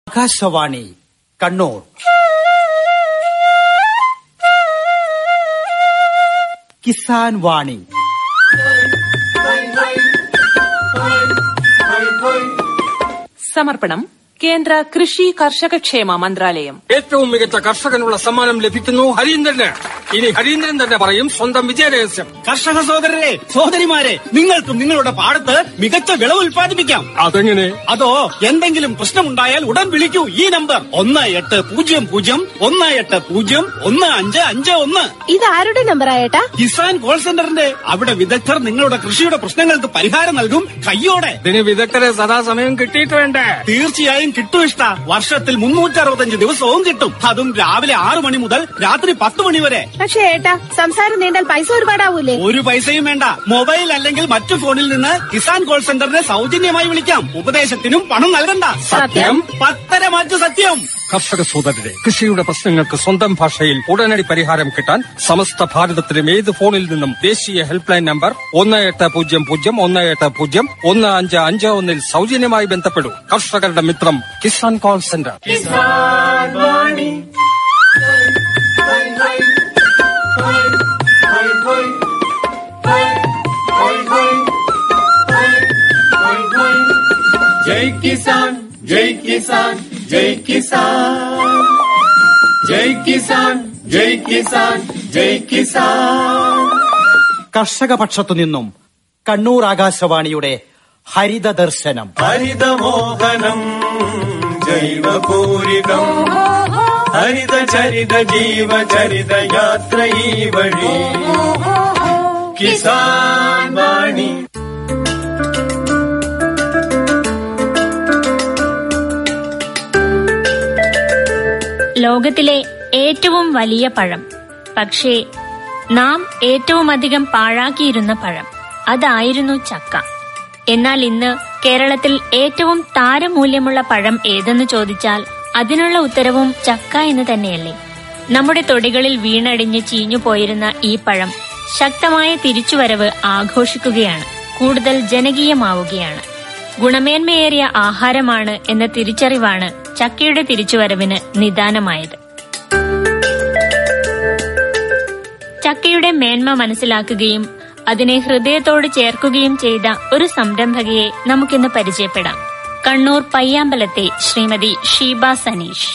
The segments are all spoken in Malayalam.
ആകാശവാണി കണ്ണൂർ കിസാൻ വാണി സമർപ്പണം കേന്ദ്ര കൃഷി കർഷകക്ഷേമ മന്ത്രാലയം ഏറ്റവും മികച്ച കർഷകനുള്ള സമ്മാനം ലഭിക്കുന്നു ഹരീന്ദ്രന് ഇനി ഹരീന്ദ്രൻ തന്നെ പറയും സ്വന്തം വിജയരഹസ്യം കർഷക സഹോദരരെ സഹോദരിമാരെ നിങ്ങൾക്കും നിങ്ങളുടെ പാടത്ത് മികച്ച വിളവ് ഉൽപ്പാദിപ്പിക്കാം അതെങ്ങനെ അതോ എന്തെങ്കിലും പ്രശ്നമുണ്ടായാൽ ഉടൻ വിളിക്കൂ ഈ നമ്പർ ഒന്ന് എട്ട് പൂജ്യം പൂജ്യം ഒന്ന് എട്ട് പൂജ്യം ഒന്ന് അഞ്ച് അഞ്ച് ഒന്ന് ഇത് ആരുടെ നമ്പർ ആയേട്ടാ കിസാൻ കോൾ സെന്ററിന്റെ അവിടെ വിദഗ്ധർ നിങ്ങളുടെ കൃഷിയുടെ പ്രശ്നങ്ങൾക്ക് പരിഹാരം നൽകും കയ്യോടെ ഇതിന് വിദഗ്ധരെ സദാസമയം കിട്ടിയിട്ട് വേണ്ടേ തീർച്ചയായും കിട്ടും ഇഷ്ട വർഷത്തിൽ മുന്നൂറ്റി അറുപത്തഞ്ച് ദിവസവും കിട്ടും അതും രാവിലെ ആറു മണി മുതൽ രാത്രി പത്ത് മണി വരെ പക്ഷേ ഏട്ടാ സംസാരം നീണ്ടാൽ പൈസ ഒരുപാടാവൂലേ ഒരു പൈസയും വേണ്ട മൊബൈൽ അല്ലെങ്കിൽ മറ്റു ഫോണിൽ നിന്ന് കിസാൻ കോൾ സെന്ററിനെ സൗജന്യമായി വിളിക്കാം ഉപദേശത്തിനും പണം നൽകണ്ട സത്യം? പത്തര മാറ്റു സത്യം കർഷക സോദരരെ കൃഷിയുടെ പ്രശ്നങ്ങൾക്ക് സ്വന്തം ഭാഷയിൽ ഉടനടി പരിഹാരം കിട്ടാൻ സമസ്ത ഭാരതത്തിലും ഏത് ഫോണിൽ നിന്നും ദേശീയ ഹെൽപ്പ് ലൈൻ നമ്പർ ഒന്ന് എട്ട് പൂജ്യം പൂജ്യം ഒന്ന് എട്ട് പൂജ്യം ഒന്ന് അഞ്ച് അഞ്ച് ഒന്നിൽ സൗജന്യമായി ബന്ധപ്പെടൂ കർഷകരുടെ മിത്രം കിസാൻ കോൾ സെന്റർ जय किसान जय किसान जय किसान जय किसान जय किसान जय किसान കർഷക പക്ഷത്തു നിന്നും കണ്ണൂർ ആകാശവാണിയുടെ ഹരിത ദർശനം ഹരിതമോഹനം ജൈവപൂരിതം ഹരിതചരിത ജീവചരിത യാത്ര ഈ വഴി കിസാൻ വാണി ലോകത്തിലെ ഏറ്റവും വലിയ പഴം പക്ഷേ നാം ഏറ്റവും അധികം പാഴാക്കിയിരുന്ന പഴം അതായിരുന്നു ചക്ക എന്നാൽ ഇന്ന് കേരളത്തിൽ ഏറ്റവും താരമൂല്യമുള്ള പഴം ഏതെന്ന് ചോദിച്ചാൽ അതിനുള്ള ഉത്തരവും ചക്ക എന്ന് തന്നെയല്ലേ നമ്മുടെ തൊടികളിൽ വീണടിഞ്ഞ് ചീഞ്ഞു പോയിരുന്ന ഈ പഴം ശക്തമായ തിരിച്ചുവരവ് ആഘോഷിക്കുകയാണ് കൂടുതൽ ജനകീയമാവുകയാണ് ഗുണമേന്മയേറിയ ആഹാരമാണ് എന്ന തിരിച്ചറിവാണ് ചക്കയുടെ തിരിച്ചുവരവിന് നിദാനമായത് ചക്കയുടെ മേന്മ മനസ്സിലാക്കുകയും അതിനെ ഹൃദയത്തോട് ചേർക്കുകയും ചെയ്ത ഒരു സംരംഭകയെ നമുക്കിന്ന് പരിചയപ്പെടാം കണ്ണൂർ പയ്യാമ്പലത്തെ ശ്രീമതി ഷീബ സനീഷ്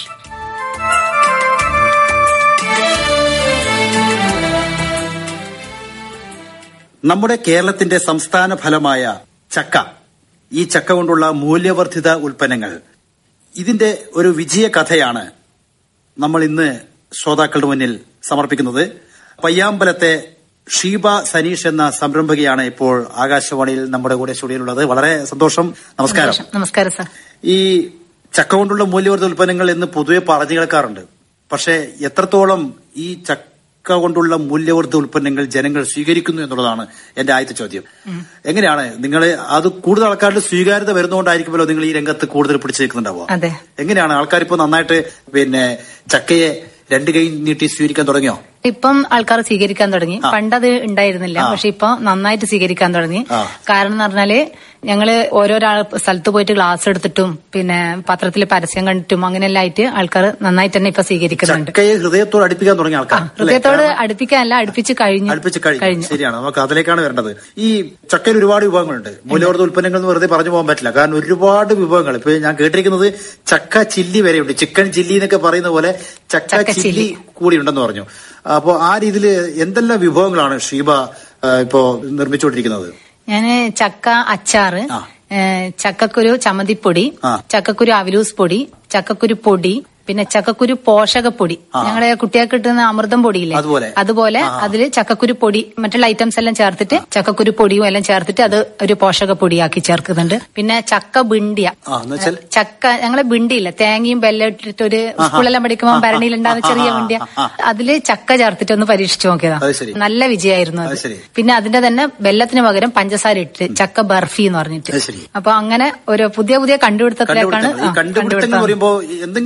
നമ്മുടെ കേരളത്തിന്റെ സംസ്ഥാന ഫലമായ ചക്ക ഈ ചക്ക കൊണ്ടുള്ള മൂല്യവർദ്ധിത ഉൽപ്പന്നങ്ങൾ ഇതിന്റെ ഒരു വിജയ കഥയാണ് നമ്മൾ ഇന്ന് ശ്രോതാക്കളുടെ മുന്നിൽ സമർപ്പിക്കുന്നത് പയ്യാമ്പലത്തെ ഷീബ സനീഷ് എന്ന സംരംഭകയാണ് ഇപ്പോൾ ആകാശവാണിയിൽ നമ്മുടെ കൂടെ സ്റ്റുഡിയോയിലുള്ളത് വളരെ സന്തോഷം നമസ്കാരം നമസ്കാരം സാർ ഈ ചക്ക കൊണ്ടുള്ള മൂല്യവർദ്ധിത ഉൽപ്പന്നങ്ങൾ എന്ന് പൊതുവെ പറഞ്ഞു കേൾക്കാറുണ്ട് പക്ഷെ എത്രത്തോളം ഈ ചക്ക കൊണ്ടുള്ള മൂല്യവർദ്ധിത ഉൽപ്പന്നങ്ങൾ ജനങ്ങൾ സ്വീകരിക്കുന്നു എന്നുള്ളതാണ് എന്റെ ആദ്യത്തെ ചോദ്യം എങ്ങനെയാണ് നിങ്ങൾ അത് കൂടുതൽ ആൾക്കാരുടെ സ്വീകാര്യത വരുന്നതുകൊണ്ടായിരിക്കുമല്ലോ നിങ്ങൾ ഈ രംഗത്ത് കൂടുതൽ പിടിച്ചു നിൽക്കുന്നുണ്ടാവുക അതെ എങ്ങനെയാണ് ആൾക്കാർ ഇപ്പൊ നന്നായിട്ട് പിന്നെ ചക്കയെ രണ്ട് കൈ നീട്ടി സ്വീകരിക്കാൻ തുടങ്ങിയോ ഇപ്പം ആൾക്കാർ സ്വീകരിക്കാൻ തുടങ്ങി ആ. പണ്ടത് ഉണ്ടായിരുന്നില്ല ആ. പക്ഷെ ഇപ്പൊ നന്നായിട്ട് സ്വീകരിക്കാൻ തുടങ്ങി ആ. കാരണം എന്ന് പറഞ്ഞാല് ഞങ്ങള് ഓരോരോ സ്ഥലത്ത് പോയിട്ട് ക്ലാസ് എടുത്തിട്ടും പിന്നെ പത്രത്തിൽ പരസ്യം കണ്ടിട്ടും അങ്ങനെയെല്ലാം ആയിട്ട് ആൾക്കാർ നന്നായിട്ട് തന്നെ ഇപ്പൊ സ്വീകരിക്കുന്നുണ്ട് ചക്കയെ ഹൃദയത്തോട് അടുപ്പിക്കാൻ തുടങ്ങിയ ആൾക്കാർ അല്ലേ? ഹൃദയത്തോട് കാരണം അടുപ്പിക്കാനല്ല അടുപ്പിച്ച് കഴിഞ്ഞു അടുപ്പിച്ച് കഴിഞ്ഞു ശരിയാണ് നമുക്ക് അതിലേക്കാണ് വരേണ്ടത് ഈ ചക്കയിൽ ഒരുപാട് വിഭവങ്ങളുണ്ട് മൂല്യവർദ്ധിത ഉൽപ്പന്നങ്ങൾ എന്ന് വെറുതെ പറഞ്ഞു പോകാൻ പറ്റില്ല കാരണം ഒരുപാട് വിഭവങ്ങൾ ഇപ്പൊ ഞാൻ കേട്ടിരിക്കുന്നത് ചക്ക ചില്ലി വരെയുണ്ട് ചിക്കൻ ചില്ലി എന്നൊക്കെ പറയുന്ന പോലെ ചക്ക ചക്ക ചില്ലി ചില്ലി. കൂടി ഉണ്ടെന്ന് പറഞ്ഞു അപ്പോ ആ രീതിയിൽ എന്തെല്ലാം വിഭവങ്ങളാണ് ഷീബ ആ, ഇപ്പോ നിർമ്മിച്ചുകൊണ്ടിരിക്കുന്നത് ഞാന് ചക്ക അച്ചാറ് ആ. ഏ, ചക്കക്കുരു ചമ്മന്തിപ്പൊടി ആ. ചക്കക്കുരു അവലൂസ് പൊടി ചക്കക്കുരു പൊടി പിന്നെ ചക്കക്കുരു പോഷകപ്പൊടി ആ. ഞങ്ങളുടെ കുട്ടികൾക്ക് കിട്ടുന്ന അമൃതം പൊടിയില്ലേ അതുപോലെ. അതുപോലെ ആ. അതില് ചക്കക്കുരു പൊടി മറ്റുള്ള ഐറ്റംസ് എല്ലാം ചേർത്തിട്ട് ചക്കക്കുരു പൊടിയും എല്ലാം ചേർത്തിട്ട് അത് ഒരു പോഷക പൊടിയാക്കി ചേർക്കുന്നുണ്ട് പിന്നെ ചക്ക ബിണ്ടിയ ആ, എന്ന് വെച്ചാൽ? ചക്ക ഞങ്ങളെ ബിണ്ടിയില്ല തേങ്ങയും ബെല്ലം ഇട്ടിട്ട് ഒരു ആഹാ. സ്കൂളെല്ലാം പഠിക്കുമ്പോൾ ആ, ആ, ഭരണിയിൽ ഉണ്ടാകുന്ന ആ, ചെറിയ ആ, വണ്ടിയ ആ, ആ. അതില് ചക്ക ചേർത്തിട്ട് ഒന്ന് പരീക്ഷിച്ചു നോക്കിയതാ അത് ശരി. നല്ല വിജയമായിരുന്നു അത് അത് ശരി. പിന്നെ അതിന്റെ തന്നെ വെല്ലത്തിന് പകരം പഞ്ചസാര ഇട്ട് ചക്ക ബർഫി എന്ന് പറഞ്ഞിട്ട് അത് ശരി. അപ്പൊ അങ്ങനെ ഒരു പുതിയ പുതിയ കണ്ടുപിടുത്തത്തിലേക്കാണ് കണ്ടുപിടുത്തങ്ങൾ ഈ ആ, കണ്ടുപിടുത്തങ്ങൾ എന്ന് കണ്ടുപിടുത്തം. പറയുമ്പോ എന്തെങ്കിലും ഒരു ഒരു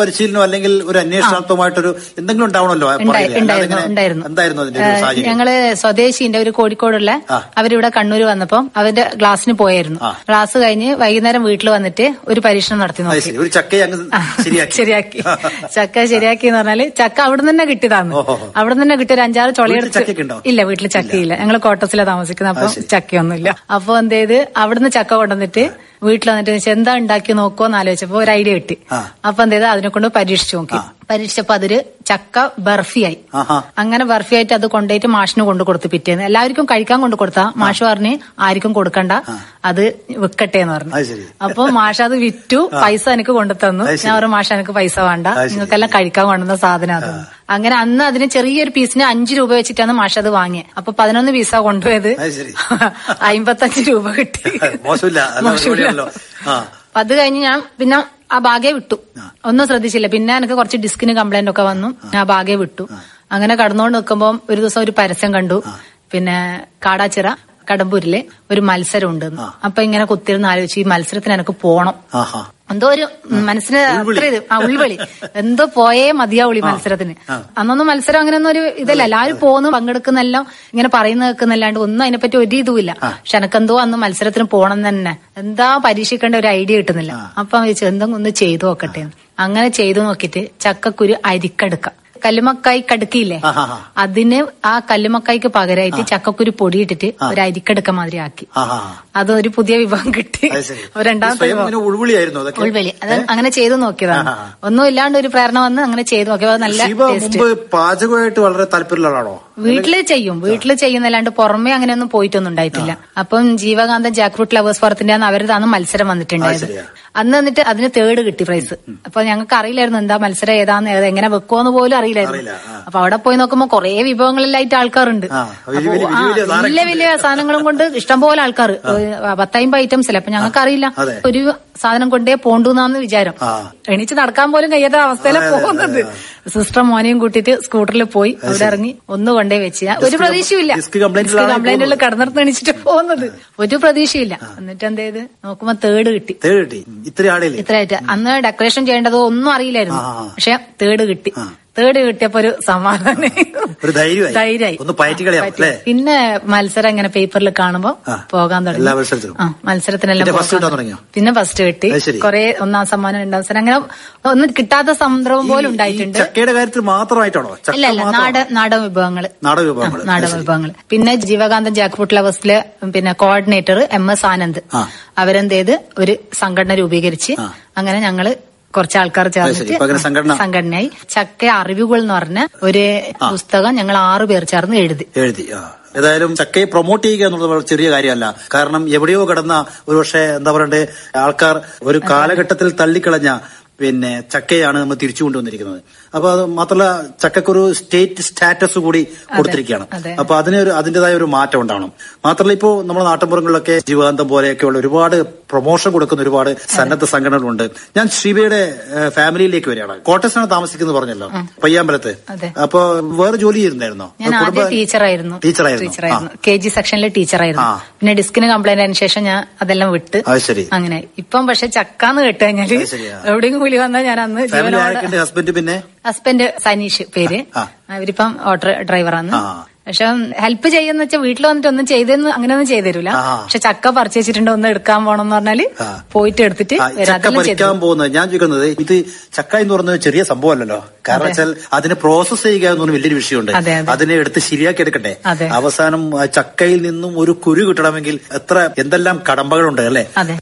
പരിശീലനം അല്ലെങ്കിൽ ഒരു അന്വേഷണാർത്ഥമായിട്ടൊരു എന്തെങ്കിലും ഉണ്ടാവണമല്ലോ ഉണ്ടായി- പറയില്ലേ? അല്ലാതെ ഉണ്ടായിരുന്നു ഇങ്ങനെ ഉണ്ടായിരുന്നു എന്തായിരുന്നു അതിന്റെ ഒരു ഏഹ്, സാഹചര്യം ഞങ്ങള് സ്വദേശിന്റെ ഒരു കോഴിക്കോടുള്ള ആ. അവരിവിടെ കണ്ണൂർ വന്നപ്പം അവരുടെ ക്ലാസ്സിന് പോയായിരുന്നു ആ. ക്ലാസ് കഴിഞ്ഞ് വൈകുന്നേരം വീട്ടിൽ വന്നിട്ട് ഒരു പരീക്ഷണം നടത്തി അത് നോക്കി ശരി ഒരു ചക്കയെ അങ്ങ് ആ, ശരിയാക്കി ശരിയാക്കി ചക്ക ശരിയാക്കി എന്ന് പറഞ്ഞാല് ചക്ക അവിടെ നിന്ന് തന്നെ കിട്ടിയതാണ് ഓഹോ. അവിടെ നിന്ന് തന്നെ കിട്ടിയ ഒരു അഞ്ചാറ് വീട്ടിൽ ചൊളയെടുത്ത് ചക്കയൊക്കെ ഉണ്ടോ? ഇല്ല വീട്ടിൽ ചക്കയില്ല ഞങ്ങൾ കോട്ടസിലാണ് താമസിക്കുന്നത് അപ്പൊ അത് ശരി. ചക്കയൊന്നുമില്ല അപ്പൊ എന്ത് ചെയ്ത് അവിടുന്ന് ചക്ക കൊണ്ടുവന്നിട്ട് വീട്ടിൽ വന്നിട്ട് ചോദിച്ചു, എന്താ ഉണ്ടാക്കി നോക്കുമെന്ന് ആലോചിച്ചപ്പോ ഒരു ഐഡിയ കിട്ടി ആ. അപ്പൊ എന്ത് ചെയ്ത് അതിനെ കൊണ്ട് പരീക്ഷിച്ചു നോക്കി പരീക്ഷിച്ചപ്പോ അതൊരു ചക്ക ബർഫിയായി ആഹാ. അങ്ങനെ ബർഫി ആയിട്ട് അത് കൊണ്ടുപോയിട്ട് മാഷിന് കൊണ്ടു കൊടുത്തു പിറ്റേന്ന് എല്ലാവർക്കും കഴിക്കാൻ കൊണ്ടു കൊടുത്താ മാഷ് പറഞ്ഞ് ആർക്കും കൊടുക്കണ്ട അത് വിൽക്കട്ടെ എന്ന് പറഞ്ഞു അത് ശരി. അപ്പൊ മാഷ് അത് വിറ്റു പൈസ എനിക്ക് കൊണ്ടു തന്നു അത് ശരി. ഞാൻ പറഞ്ഞു മാഷ എനിക്ക് പൈസ വേണ്ട അത് ശരി. നിങ്ങൾക്കെല്ലാം കഴിക്കാൻ കൊണ്ടുവന്ന സാധനം അത് അങ്ങനെ അന്ന് അതിന് ചെറിയൊരു പീസിന് അഞ്ചു രൂപ വെച്ചിട്ടാണ് മാഷ് അത് വാങ്ങിയത് അപ്പൊ പതിനൊന്ന് പീസ കൊണ്ടുപോയത് അത് ശരി. അമ്പത്തഞ്ച് രൂപ കിട്ടി മോശമില്ല നല്ല പരിപാടിയാണല്ലോ ആ അപ്പൊ അത് കഴിഞ്ഞ് ഞാൻ പിന്നെ ആ ബാഗേ വിട്ടു ഒന്നും ശ്രദ്ധിച്ചില്ല പിന്നെ എനിക്ക് കുറച്ച് ഡിസ്കിന് കംപ്ലൈന്റ് ഒക്കെ വന്നു ഞാൻ ആ ബാഗേ വിട്ടു അങ്ങനെ കടന്നുകൊണ്ട് നിൽക്കുമ്പോൾ ഒരു ദിവസം ഒരു പരസ്യം കണ്ടു പിന്നെ കാടാച്ചിറ കടമ്പൂരിലെ ഒരു മത്സരം ഉണ്ട് അപ്പൊ ഇങ്ങനെ കുത്തിരുന്ന് ആലോചിച്ചു ഈ മത്സരത്തിന് എനിക്ക് പോണം ആഹാ എന്തോ ഒരു മനസ്സിന് ഉൾവിളി. അത്ര ഇത് ആ ഉൾവിളി എന്തോ പോയേ മതിയാവുള്ളി മത്സരത്തിന് അന്നൊന്നും മത്സരം അങ്ങനെയൊന്നും ഒരു ഇതല്ല എല്ലാവരും പോകുന്നു പങ്കെടുക്കുന്നെല്ലാം ഇങ്ങനെ പറയുന്ന കേൾക്കുന്നല്ലാണ്ട് ഒന്നും അതിനെപ്പറ്റി ഒരു ഇതുമില്ല പക്ഷെ എനക്കെന്തോ അന്ന് മത്സരത്തിന് പോണം തന്നെ എന്താ പരീക്ഷിക്കേണ്ട ഒരു ഐഡിയ കിട്ടുന്നില്ല അപ്പൊ ചോദിച്ചു എന്തെങ്കിലും ഒന്ന് ചെയ്തു നോക്കട്ടെ എന്ന്. അങ്ങനെ ചെയ്തു നോക്കിയിട്ട് ചക്കക്കുരു അരിക്കടുക്ക കല്ലുമക്കായി കടുക്കിയില്ലേ ആഹാ. അതിന് ആ കല്ലുമക്കായ്ക്ക് പകരമായിട്ട് ചക്കക്കുരു പൊടിയിട്ടിട്ട് ഒരു അരിക്കടുക്ക മാതിരി ആക്കി ആഹാ അതൊരു പുതിയ വിഭവം കിട്ടി അത് ശരി അപ്പൊ രണ്ടാമത്തെ സ്വയം വിഭവം ഇങ്ങനെ ഉൾവിളിയായിരുന്നു അതൊക്കെ ഉൾവലി അത് അങ്ങനെ ചെയ്തു നോക്കിയതാണ് ആഹാ. ഒന്നും ഇല്ലാണ്ട് ഒരു പ്രേരണ വന്ന് അങ്ങനെ ചെയ്തു നോക്കിയപ്പോ അത് നല്ല ശിവ ടേസ്റ്റ് മുമ്പ് പാചകമായിട്ട് വളരെ താല്പര്യമുള്ള ആളാണോ വീട്ടില് ചെയ്യും വീട്ടില് ചെയ്യുന്നല്ലാണ്ട് പുറമെ അങ്ങനെയൊന്നും പോയിട്ടൊന്നും ഉണ്ടായിട്ടില്ല അപ്പം ജീവകാന്തൻ ജാക്ക് ഫ്രൂട്ട് ലവേഴ്സ് ഫോറത്തിന്റെ അന്ന് അവരുടെ മത്സരം വന്നിട്ടുണ്ടായത് അത് ശരിയാ. അന്ന് എന്നിട്ട് അതിന് തേർഡ് കിട്ടി പ്രൈസ് അപ്പൊ ഞങ്ങൾക്ക് അറിയില്ലായിരുന്നു എന്താ മത്സരം ഏതാന്ന് ഏത് എങ്ങനെ വെക്കുമെന്ന് പോലും അറിയില്ലായിരുന്നു അറിയില്ല, ആ. അപ്പൊ അവിടെ പോയി നോക്കുമ്പോ കുറെ വിഭവങ്ങളിലായിട്ട് ആൾക്കാരുണ്ട് ആ, വലിയ- വലിയ- അപ്പൊ, ആ, വലിയ സാധനങ്ങൾ വലിയ വലിയ സാധനങ്ങളും കൊണ്ട് ഇഷ്ടംപോലെ ആൾക്കാർ പത്തമ്പത് ഐറ്റംസ് അല്ല അപ്പൊ ഞങ്ങൾക്ക് അറിയില്ല അതെ. ഒരു സാധനം കൊണ്ടേ പോണ്ടുന്നാന്ന് വിചാരം ആ. എണീച്ച് നടക്കാൻ പോലും കഴിയാത്ത അവസ്ഥയിലാണ് അതെ, അതെ, പോകുന്നത് അതെ, സിസ്റ്റർ മോനെയും കൂട്ടിയിട്ട് സ്കൂട്ടറിൽ പോയി അവിടെ ഇറങ്ങി ഒന്ന് കൊണ്ടേ വെച്ച് ഞാൻ ഒരു ഡിസ്ക് പ്രതീക്ഷയില്ല ഡിസ്ക് കംപ്ലൈന്റിലാണ് കംപ്ലൈന്റിൽ കടന്നിടത്ത് എണീച്ചിട്ട് പോകുന്നത് ഒരു പ്രതീക്ഷയില്ല എന്നിട്ട് എന്ത് ചെയ്ത് നോക്കുമ്പോ തേർഡ് കിട്ടി തേട് കിട്ടി ഇത്ര ആളില്ലേ ഇത്രയായിട്ട് അന്ന് ഡെക്കറേഷൻ ചെയ്യേണ്ടതോ ഒന്നും അറിയില്ലായിരുന്നു ആ, ആ. പക്ഷെ തേർഡ് കിട്ടി തേർഡ് കിട്ടിയപ്പോ ഒരു സമാധാനം ഒരു ധൈര്യമായി. ധൈര്യമായി ഒന്ന് പയറ്റി കളയാം, പയറ്റി. അല്ലേ? പിന്നെ മത്സരം ഇങ്ങനെ പേപ്പറിൽ കാണുമ്പോ ആ. പോകാൻ തുടങ്ങി എല്ലാ മത്സരത്തിലും? ആ മത്സരത്തിനെല്ലാം പിന്നെ first പോകാൻ കിട്ടാൻ തുടങ്ങി. തുടങ്ങിയോ? പിന്നെ ഫസ്റ്റ് കിട്ടി അത് ശരി. കുറെ ഒന്നാം സമ്മാനം രണ്ടാം സമ്മാനം അങ്ങനെ ഒന്നും കിട്ടാത്ത സന്ദർഭം പോലും ഉണ്ടായിട്ടുണ്ട് ഈ ചക്കയുടെ കാര്യത്തിൽ മാത്രമായിട്ടാണോ ചക്ക ഇല്ല ഇല്ല മാത്രമാണോ? നാടൻ നാടൻ വിഭവങ്ങള് നാടൻ വിഭവങ്ങൾ ആ, നാടൻ വിഭവങ്ങൾ പിന്നെ ജീവകാന്തൻ ജാക്ക് ഫുഡ് ലവേഴ്സിലെ പിന്നെ കോർഡിനേറ്റർ എം എസ് ആനന്ദ് ആ. അവരെന്ത് ചെയ്ത് ഒരു സംഘടന രൂപീകരിച്ച് ആ. അങ്ങനെ ഞങ്ങള് കുറച്ച് ആൾക്കാർ ശരി. ഇപ്പൊ അങ്ങനെ സംഘടന- ചേർന്നിട്ട് സംഘടനയായി ചക്ക അറിവുകൾ എന്ന് പറഞ്ഞ ഒരു പുസ്തകം ഞങ്ങൾ ആറു പേർ ചേർന്ന് എഴുതി എഴുതി ആ ഏതായാലും ചക്കയെ പ്രൊമോട്ട് ചെയ്യുക എന്നുള്ളത് വളരെ ചെറിയ കാര്യമല്ല കാരണം എവിടെയോ കിടന്ന ഒരുപക്ഷെ എന്താ പറയണ്ടേ ആൾക്കാർ ഒരു കാലഘട്ടത്തിൽ തള്ളിക്കളഞ്ഞ പിന്നെ ചക്കയാണ് നമ്മൾ തിരിച്ചു കൊണ്ടുവന്നിരിക്കുന്നത് അപ്പൊ അത് മാത്രമല്ല ചക്കക്കൊരു സ്റ്റേറ്റ് സ്റ്റാറ്റസ് കൂടി കൊടുത്തിരിക്കുകയാണ് അതെ. അപ്പൊ അതിനൊരു അതിന്റേതായ ഒരു മാറ്റം ഉണ്ടാവണം മാത്രമല്ല ഇപ്പോൾ നമ്മുടെ നാട്ടിൻപുറങ്ങളിലൊക്കെ ജീവാന്തം പോലെയൊക്കെയുള്ള ഒരുപാട് പ്രൊമോഷൻ കൊടുക്കുന്ന ഒരുപാട് സന്നദ്ധ സംഘടനകളുണ്ട് ഞാൻ ശ്രീബയുടെ ഏഹ്, ഫാമിലിയിലേക്ക് വരികയാണ് കോട്ടയത്താണ് താമസിക്കുന്നത് പറഞ്ഞല്ലോ പയ്യാമ്പലത്ത് അതെ. അപ്പൊ വേറെ ജോലി ചെയ്യുന്നുണ്ടായിരുന്നോ ഞാൻ കുടുംബ- ആദ്യം ടീച്ചറായിരുന്നു ടീച്ചറായിരുന്നു. ടീച്ചറായിരുന്നു കെ ജി സെക്ഷനിലെ ടീച്ചറായിരുന്നു ആ. പിന്നെ ഡിസ്കിന് കംപ്ലൈന്റ് ആയതിനു ശേഷം ഞാൻ അതെല്ലാം വിട്ട് അത് ശരി അങ്ങനെ ഇപ്പം പക്ഷെ ചക്കാന്ന് കേട്ട് കഴിഞ്ഞാല് അത് ശരിയാ. എവിടെയും കൂലി വന്നാൽ ഞാൻ അന്ന് ഫാമിലി ജീവനോടെ ആരൊക്കെ ഹസ്ബൻഡ് പിന്നെ ഹസ്ബൻഡ് സനീഷ് പേര് ആ. അവരിപ്പം ഓട്ടോ ഡ്രൈവറാണ് ആ. പക്ഷെ ഹെൽപ്പ് ചെയ്യുന്ന വെച്ചാൽ വീട്ടിൽ വന്നിട്ട് ഒന്നും ചെയ്തെന്ന് അങ്ങനെയൊന്നും ചെയ്തു തരൂല ആ. പക്ഷെ ചക്ക പറിച്ചിട്ടുണ്ട് ഒന്ന് എടുക്കാൻ പോണം എന്ന് പറഞ്ഞാല് ആ. പോയിട്ട് എടുത്തിട്ട് ആ, വരാം. ചക്ക അതെല്ലാം ചെയ്തു പറിക്കാൻ പോകുന്നത് ഞാൻ ചോദിക്കുന്നത് ഇത് ചക്ക എന്ന് പറയുന്നത് ചെറിയ സംഭവമല്ലല്ലോ കാരണം വെച്ചാൽ അതിനെ പ്രോസസ് ചെയ്യുക എന്ന് പറഞ്ഞ വലിയൊരു വിഷയമുണ്ട് അതെ, അതെ. അതിനെ എടുത്ത് ശരിയാക്കി എടുക്കട്ടെ അതെ. അവസാനം ആ ചക്കയിൽ നിന്നും ഒരു കുരു കിട്ടണമെങ്കിൽ എത്ര എന്തെല്ലാം കടമ്പകളുണ്ട് അല്ലെ അതെ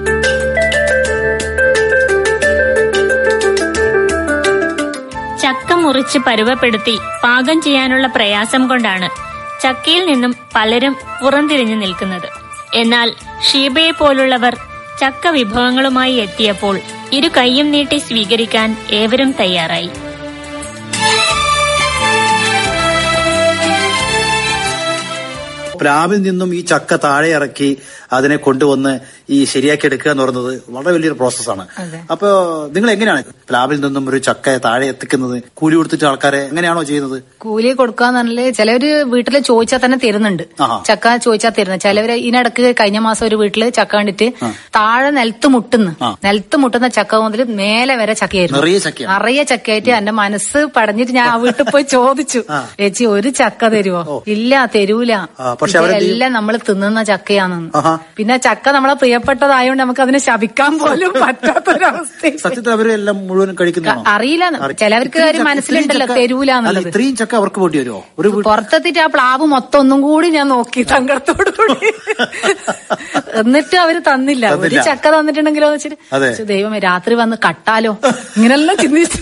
ചക്ക മുറിച്ച് പരുവപ്പെടുത്തി പാകം ചെയ്യാനുള്ള പ്രയാസം കൊണ്ടാണ് ചക്കയിൽ നിന്നും പലരും പുറംതിരിഞ്ഞു നിൽക്കുന്നത് എന്നാൽ ഷീബയെ പോലുള്ളവർ ചക്ക വിഭവങ്ങളുമായി എത്തിയപ്പോൾ ഇരു കൈയും നീട്ടി സ്വീകരിക്കാൻ ഏവരും തയ്യാറായി പ്ലാവിൽ നിന്നും ഈ ചക്ക താഴെ ഇറക്കി അതിനെ കൊണ്ടുവന്ന് ഈ ശരിയാക്കി എടുക്കുക എന്ന് പറയുന്നത് വളരെ വലിയൊരു പ്രോസസ്സാണ് അതെ. അപ്പൊ നിങ്ങൾ എങ്ങനെയാണ് പ്ലാവിൽ നിന്നും ഒരു ചക്ക താഴെ എത്തിക്കുന്നത് കൂലി കൊടുത്തിട്ട് ആൾക്കാരെ എങ്ങനെയാണോ ചെയ്യുന്നത് കൂലി കൊടുക്കാന്ന് പറഞ്ഞാല് ചിലവര് വീട്ടില് ചോദിച്ചാൽ തന്നെ തരുന്നുണ്ട് ആഹാ. ചക്ക ചോദിച്ചാൽ തരുന്നത് ചിലവര് ഇതിനിടക്ക് കഴിഞ്ഞ മാസം ഒരു വീട്ടില് ചക്ക കണ്ടിട്ട് താഴെ നിലത്ത് മുട്ടുന്നു ആ. നിലത്ത് മുട്ടുന്ന ചക്ക മുതൽ മേലെ വരെ ചക്കയായിരുന്നു നിറയെ ചക്കയാണ്. നിറയെ ചക്കയായിട്ട് എന്റെ മനസ്സ് പടഞ്ഞിട്ട് ഞാൻ ആ വീട്ടിൽ പോയി ചോദിച്ചു ആ. ചേച്ചി ഒരു ചക്ക തരുവോ ഇല്ല തരൂല ആ, പക്ഷെ അവരെന്ത് ചെയ്യും? എല്ലാം നമ്മൾ തിന്നുന്ന ചക്കയാണെന്ന് ആഹാ. പിന്നെ ചക്ക നമ്മളെ പ്രിയപ്പെട്ടതായോണ്ട് നമുക്ക് അതിനെ ശപിക്കാൻ പോലും പറ്റാത്തൊരവസ്ഥ സത്യത്തിൽ അവരെല്ലാം മുഴുവൻ കഴിക്കുന്നതാണോ അറിയില്ല ചിലവർക്ക് ഇത്രയും കാര്യം ചക്ക- മനസ്സിലുണ്ടല്ലോ ഇത്രയും ചക്ക- തരൂല അല്ല എന്നുള്ളത് ഇത്രയും ചക്ക അവർക്ക് വേണ്ടി വരുമോ ഒരു വീ- പുറത്തെത്തിട്ട് ആ പ്ലാവ് മൊത്തം ഒന്നും കൂടി ഞാൻ നോക്കി സങ്കടത്തോടു കൂടി എന്നിട്ട് അവര് തന്നില്ല ഒരു തന്നില്ല. ചക്ക തന്നിട്ടുണ്ടെങ്കിലോ അതെ. വെച്ചിട്ട് ദൈവമേ രാത്രി വന്ന് കട്ടാലോ ഇങ്ങനെല്ലാം ചിന്തിച്ചു